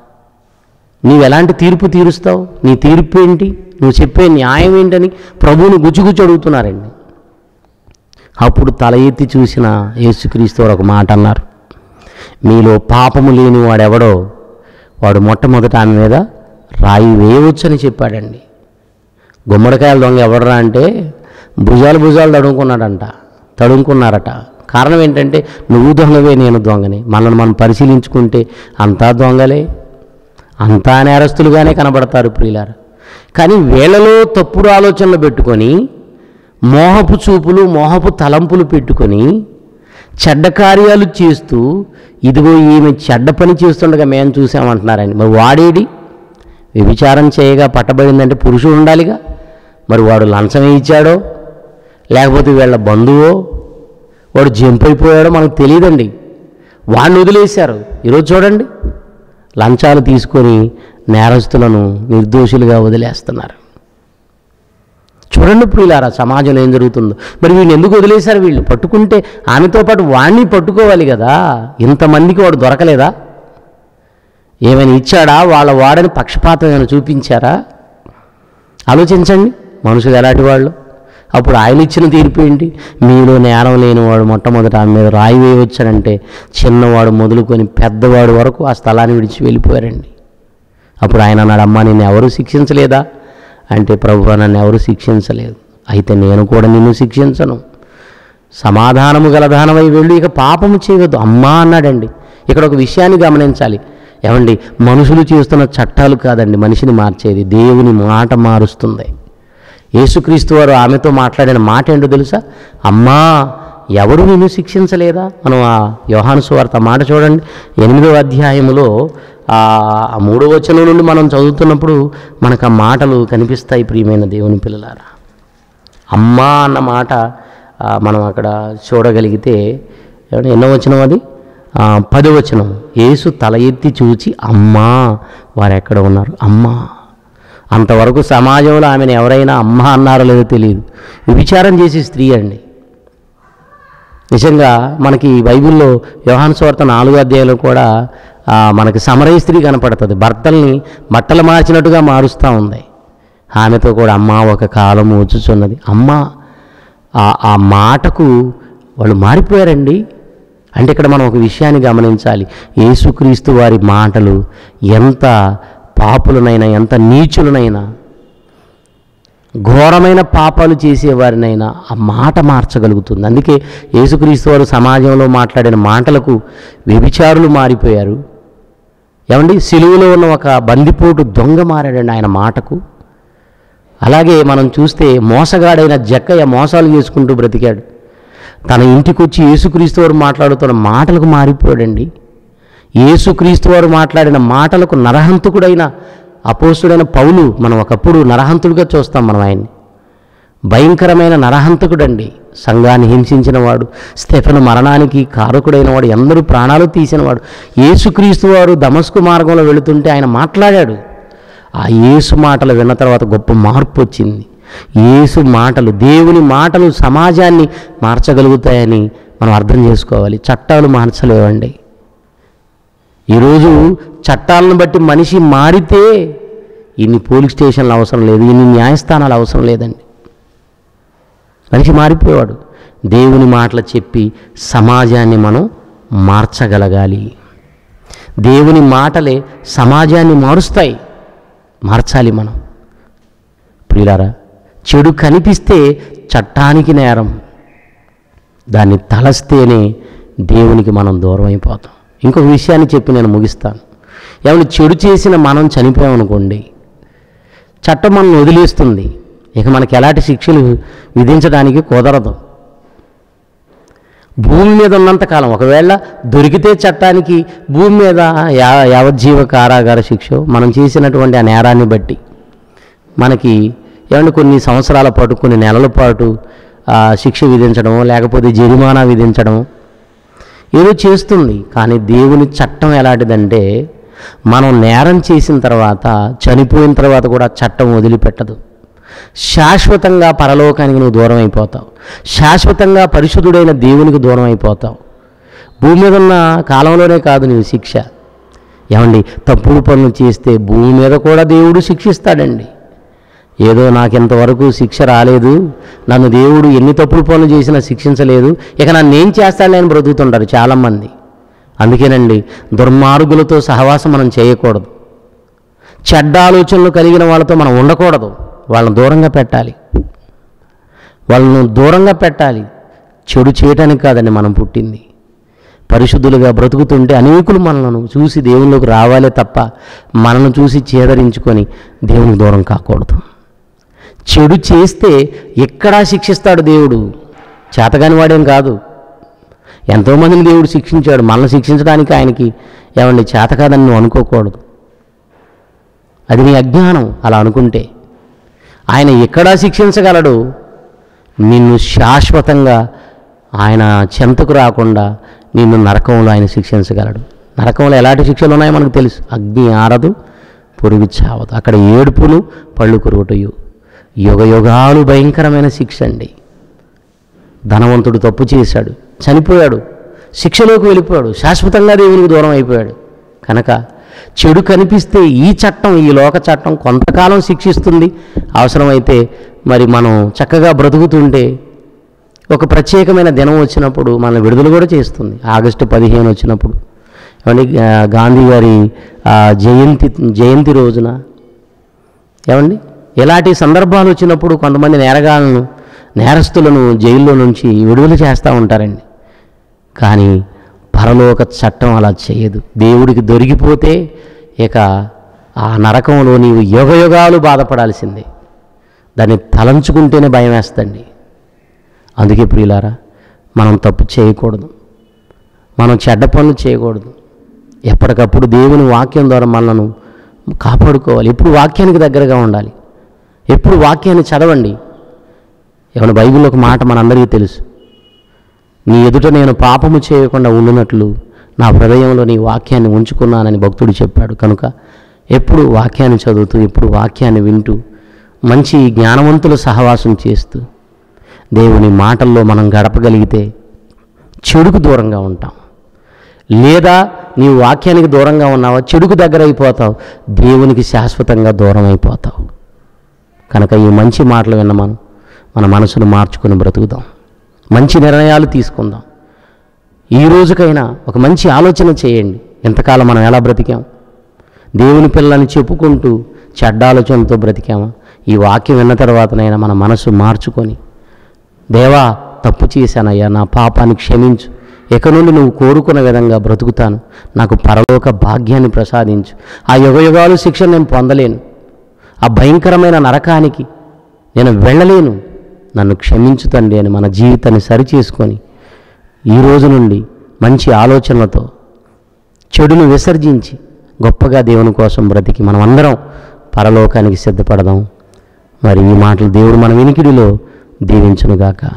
నీవు ఎలాంటి తీర్పు తీరుస్తావు నీ తీర్పు ఏంటి నువ్వు చెప్పే న్యాయం ఏంటని ప్రభువుని గుచ్చుగుచ్చు అడుగుతున్నారండి అప్పుడు తల ఎత్తి చూసిన యేసుక్రీస్తు వారు ఒక మాట అన్నారు మీలో పాపము లేని వాడెవడో వాడు మొట్టమొదట ఆమె మీద రాయి వేయవచ్చని చెప్పాడండి గుమ్మడికాయల దొంగ ఎవడరా అంటే భుజాలు భుజాలు తడుముకున్నాడంట తడుముకున్నారట కారణం ఏంటంటే నువ్వు దొంగవే నేను దొంగని మనల్ని మనం పరిశీలించుకుంటే అంతా దొంగలే అంతా నేరస్తులుగానే కనబడతారు ప్రియులారు కానీ వీళ్ళలో తప్పుడు ఆలోచనలు పెట్టుకొని మోహపు చూపులు మోహపు తలంపులు పెట్టుకొని చెడ్డ కార్యాలు చేస్తూ ఇదిగో ఈమె చెడ్డ పని చేస్తుండగా మేము చూసామంటున్నారండి మరి వాడేడి వ్యభిచారం చేయగా పట్టబడిందంటే పురుషుడు ఉండాలిగా మరి వాడు లంచం ఇచ్చాడో లేకపోతే వీళ్ళ బంధువో వాడు జంప్ అయిపోయాడో మనకు తెలియదండి వాడిని వదిలేశారు ఈరోజు చూడండి లంచాలు తీసుకొని నేరస్తులను నిర్దోషులుగా వదిలేస్తున్నారు చూడండి ప్రియులారా సమాజంలో ఏం జరుగుతుందో మరి వీళ్ళని ఎందుకు వదిలేశారు వీళ్ళు పట్టుకుంటే ఆమెతో పాటు వాణ్ణి పట్టుకోవాలి కదా ఇంతమందికి వాడు దొరకలేదా ఏమైనా ఇచ్చాడా వాళ్ళ వాడని పక్షపాతం ఏమైనా చూపించారా ఆలోచించండి మనుషులు ఎలాంటి వాళ్ళు అప్పుడు ఆయన ఇచ్చిన తీర్పు ఏంటి మీలో నేరం లేనివాడు మొట్టమొదట ఆమె మీద రాయి వేయవచ్చాడంటే చిన్నవాడు మొదలుకొని పెద్దవాడు వరకు ఆ స్థలాన్ని విడిచి వెళ్ళిపోయారండి అప్పుడు ఆయన అన్నాడు అమ్మా నిన్ను ఎవరు శిక్షించలేదా అంటే ప్రభు నన్ను ఎవరు శిక్షించలేదు అయితే నేను కూడా నిన్ను శిక్షించను సమాధానము గల దానమై వెళ్ళు ఇక పాపము చేయవద్దు అమ్మా అన్నాడండి ఇక్కడ ఒక విషయాన్ని గమనించాలి ఏమండి మనుషులు చేస్తున్న చట్టాలు కాదండి మనిషిని మార్చేది దేవుని మాట మారుస్తుంది యేసుక్రీస్తు వారు ఆమెతో మాట్లాడిన మాట ఏంటో తెలుసా అమ్మా ఎవరు నిన్ను శిక్షించలేదా మనం ఆ యోహాను సువార్త మాట చూడండి ఎనిమిదవ అధ్యాయములో ఆ ఆ మూడో వచనం నుండి మనం చదువుతున్నప్పుడు మనకు ఆ మాటలు కనిపిస్తాయి ప్రియమైన దేవుని పిల్లలారా అమ్మా అన్న మాట ఆ, మనం అక్కడ చూడగలిగితే ఏమంటే ఎన్నో వచనం అది ఆ, పదో వచనం యేసు తల ఎత్తి చూచి అమ్మా వారు ఎక్కడ ఉన్నారు అమ్మా అంతవరకు సమాజంలో ఆమెను ఎవరైనా అమ్మ అన్నారో లేదో తెలియదు విచారం చేసే స్త్రీ అండి నిజంగా మనకి బైబిల్లో యోహాను స్వార్త నాలుగో అధ్యాయంలో కూడా ఆ, మనకి సమరయ స్త్రీ కనపడుతుంది భర్తల్ని బట్టలు మార్చినట్టుగా మారుస్తూ ఉంది ఆమెతో కూడా అమ్మ ఒక కాలం వచ్చుచున్నది అమ్మ ఆ ఆ మాటకు వాళ్ళు మారిపోయారండి అంటే ఇక్కడ మనం ఒక విషయాన్ని గమనించాలి యేసుక్రీస్తు వారి మాటలు ఎంత పాపులనైనా ఎంత నీచులనైనా ఘోరమైన పాపాలు చేసేవారినైనా ఆ మాట మార్చగలుగుతుంది అందుకే యేసుక్రీస్తు వారు సమాజంలో మాట్లాడిన మాటలకు వ్యభిచారులు మారిపోయారు ఏమండి సిలువలో ఉన్న ఒక బందిపోటు దొంగ మారాడండి ఆయన మాటకు అలాగే మనం చూస్తే మోసగాడైన జక్కయ్య మోసాలు చేసుకుంటూ బ్రతికాడు తన ఇంటికి వచ్చి యేసుక్రీస్తు వారు మాట్లాడుతున్న మాటలకు మారిపోయాడండి యేసుక్రీస్తు వారు మాట్లాడిన మాటలకు నరహంతకుడైన అపోస్తుడైన పౌలు మనం ఒకప్పుడు నరహంతుడిగా చూస్తాం మనం ఆయన్ని భయంకరమైన నరహంతకుడండి సంఘాన్ని హింసించిన వాడు స్టెఫెన్ మరణానికి కారకుడైన వాడు ఎందరూ ప్రాణాలు తీసినవాడు యేసుక్రీస్తు వారు దమస్కు మార్గంలో వెళుతుంటే ఆయన మాట్లాడాడు ఆ యేసు మాటలు విన్న తర్వాత గొప్ప మార్పు వచ్చింది యేసు మాటలు దేవుని మాటలు సమాజాన్ని మార్చగలుగుతాయని మనం అర్థం చేసుకోవాలి చట్టాలు మార్చలేవండి ఈరోజు చట్టాలను బట్టి మనిషి మారితే ఇన్ని పోలీస్ స్టేషన్లు అవసరం లేదు ఇన్ని న్యాయస్థానాలు అవసరం లేదండి మనిషి మారిపోయాడు దేవుని మాటలు చెప్పి సమాజాన్ని మనం మార్చగలగాలి దేవుని మాటలే సమాజాన్ని మారుస్తాయి మార్చాలి మనం ప్రియులారా చెడు కనిపిస్తే చట్టానికి నేరం దాన్ని తలస్తేనే దేవునికి మనం దూరం అయిపోతాం ఇంకొక విషయాన్ని చెప్పి నేను ముగిస్తాను ఏమైనా చెడు చేసిన మనం చనిపోయామనుకోండి చట్టం మనల్ని వదిలేస్తుంది ఇక మనకి ఎలాంటి శిక్షలు విధించడానికి కుదరదు భూమి మీద ఉన్నంతకాలం ఒకవేళ దొరికితే చట్టానికి భూమి మీద యా యావజ్జీవ కారాగార శిక్ష మనం చేసినటువంటి ఆ నేరాన్ని బట్టి మనకి ఏమంటే కొన్ని సంవత్సరాల పాటు కొన్ని నెలల పాటు ఆ, శిక్ష విధించడం లేకపోతే జరిమానా విధించడం ఏదో చేస్తుంది కానీ దేవుని చట్టం ఎలాంటిదంటే మనం నేరం చేసిన తర్వాత చనిపోయిన తర్వాత కూడా చట్టం వదిలిపెట్టదు శాశ్వతంగా పరలోకానికి నువ్వు దూరం అయిపోతావు శాశ్వతంగా పరిశుద్ధుడైన దేవునికి దూరం అయిపోతావు భూమి మీద ఉన్న కాలంలోనే కాదు నీవు శిక్ష ఏమండి తప్పుడు పనులు చేస్తే భూమి మీద కూడా దేవుడు శిక్షిస్తాడండి ఏదో నాకు ఇంతవరకు శిక్ష రాలేదు నన్ను దేవుడు ఎన్ని తప్పుడు పనులు చేసినా శిక్షించలేదు ఇక నన్ను ఏం చేస్తానని అని బ్రతుకుతుంటారు చాలామంది అందుకేనండి దుర్మార్గులతో సహవాసం మనం చేయకూడదు చెడ్డ ఆలోచనలు కలిగిన వాళ్ళతో మనం ఉండకూడదు వాళ్ళని దూరంగా పెట్టాలి వాళ్ళను దూరంగా పెట్టాలి చెడు చేయటానికి కాదండి మనం పుట్టింది పరిశుద్ధులుగా బ్రతుకుతుంటే అనేకులు మనలను చూసి దేవునిలోకి రావాలే తప్ప మనల్ని చూసి చేదరించుకొని దేవునికి దూరం కాకూడదు చెడు చేస్తే ఎక్కడా శిక్షిస్తాడు దేవుడు చేతగాని వాడేం కాదు ఎంతోమందిని దేవుడు శిక్షించాడు మనల్ని శిక్షించడానికి ఆయనకి ఏమండి చేత కాదని నువ్వు అనుకోకూడదు అది నీ అజ్ఞానం అలా అనుకుంటే ఆయన ఎక్కడా శిక్షించగలడు నిన్ను శాశ్వతంగా ఆయన చెంతకు రాకుండా నిన్ను నరకంలో ఆయన శిక్షించగలడు నరకంలో ఎలాంటి శిక్షలు ఉన్నాయో మనకు తెలుసు అగ్ని ఆరదు పొరుగు చావదు అక్కడ ఏడుపులు పళ్ళు కురువటయు యుగ యుగాలు భయంకరమైన శిక్ష అండి ధనవంతుడు తప్పు చేశాడు చనిపోయాడు శిక్షలోకి వెళ్ళిపోయాడు శాశ్వతంగా దేవునికి దూరం అయిపోయాడు కనుక చెడు కనిపిస్తే ఈ చట్టం ఈ లోక చట్టం కొంతకాలం శిక్షిస్తుంది అవసరమైతే మరి మనం చక్కగా బ్రతుకుతుంటే ఒక ప్రత్యేకమైన దినం వచ్చినప్పుడు మనల్ని విడుదల కూడా చేస్తుంది ఆగస్టు పదిహేను వచ్చినప్పుడు ఏమండి ఆ, గాంధీ గారి ఆ, జయంతి జయంతి రోజున ఏమండి ఇలాంటి సందర్భాలు వచ్చినప్పుడు కొంతమంది నేరగాళ్ళను నేరస్తులను జైల్లో నుంచి విడుదల చేస్తూ ఉంటారండి కానీ పరలోక చట్టం అలా చేయదు దేవుడికి దొరికిపోతే ఇక ఆ నరకంలో నీవు యుగయుగాలు బాధపడాల్సిందే దాన్ని తలంచుకుంటేనే భయం వేస్తండి అందుకే ప్రియులారా మనం తప్పు చేయకూడదు మనం చెడ్డ పనులు చేయకూడదు ఎప్పటికప్పుడు దేవుని వాక్యం ద్వారా మనలను కాపాడుకోవాలి ఎప్పుడు వాక్యానికి దగ్గరగా ఉండాలి ఎప్పుడు వాక్యాన్ని చదవండి ఏమైనా బైబిల్లో ఒక మాట మనందరికీ తెలుసు నీ ఎదుట నేను పాపము చేయకుండా ఉండునట్లు నా హృదయంలో నీ వాక్యాన్ని ఉంచుకున్నానని భక్తుడు చెప్పాడు కనుక ఎప్పుడు వాక్యాన్ని చదువుతూ ఎప్పుడు వాక్యాన్ని వింటూ మంచి జ్ఞానవంతుల సహవాసం చేస్తూ దేవుని మాటల్లో మనం గడపగలిగితే చెడుకు దూరంగా ఉంటాం లేదా నీ వాక్యానికి దూరంగా ఉన్నావా చెడుకు దగ్గర అయిపోతావు దేవునికి శాశ్వతంగా దూరం అయిపోతావు కనుక ఈ మంచి మాటలు విన్న మనం మన మనసును మార్చుకుని బ్రతుకుదాం మంచి నిర్ణయాలు తీసుకుందాం ఈ రోజుకైనా ఒక మంచి ఆలోచన చేయండి ఎంతకాలం మనం ఎలా బ్రతికాం దేవుని పిల్లలని చెప్పుకుంటూ చెడ్డ ఆలోచనతో బ్రతికామా ఈ వాక్యం విన్న తర్వాతనైనా మన మనసు మార్చుకొని దేవా తప్పు చేశానయ్యా నా పాపాన్ని క్షమించు ఇక నుండి నువ్వు కోరుకున్న విధంగా బ్రతుకుతాను నాకు పరలోక భాగ్యాన్ని ప్రసాదించు ఆ యుగయుగాలు శిక్ష నేను పొందలేను ఆ భయంకరమైన నరకానికి నేను వెళ్ళలేను నన్ను క్షమించు తండ్రి అని మన జీవితాన్ని సరిచేసుకొని ఈ రోజు నుండి మంచి ఆలోచనలతో చెడును విసర్జించి గొప్పగా దేవుని కోసం బ్రతికి మనమందరం పరలోకానికి సిద్ధపడదాం మరి ఈ మాటలు దేవుడు మన వినికిడిలో దీవించునుగాక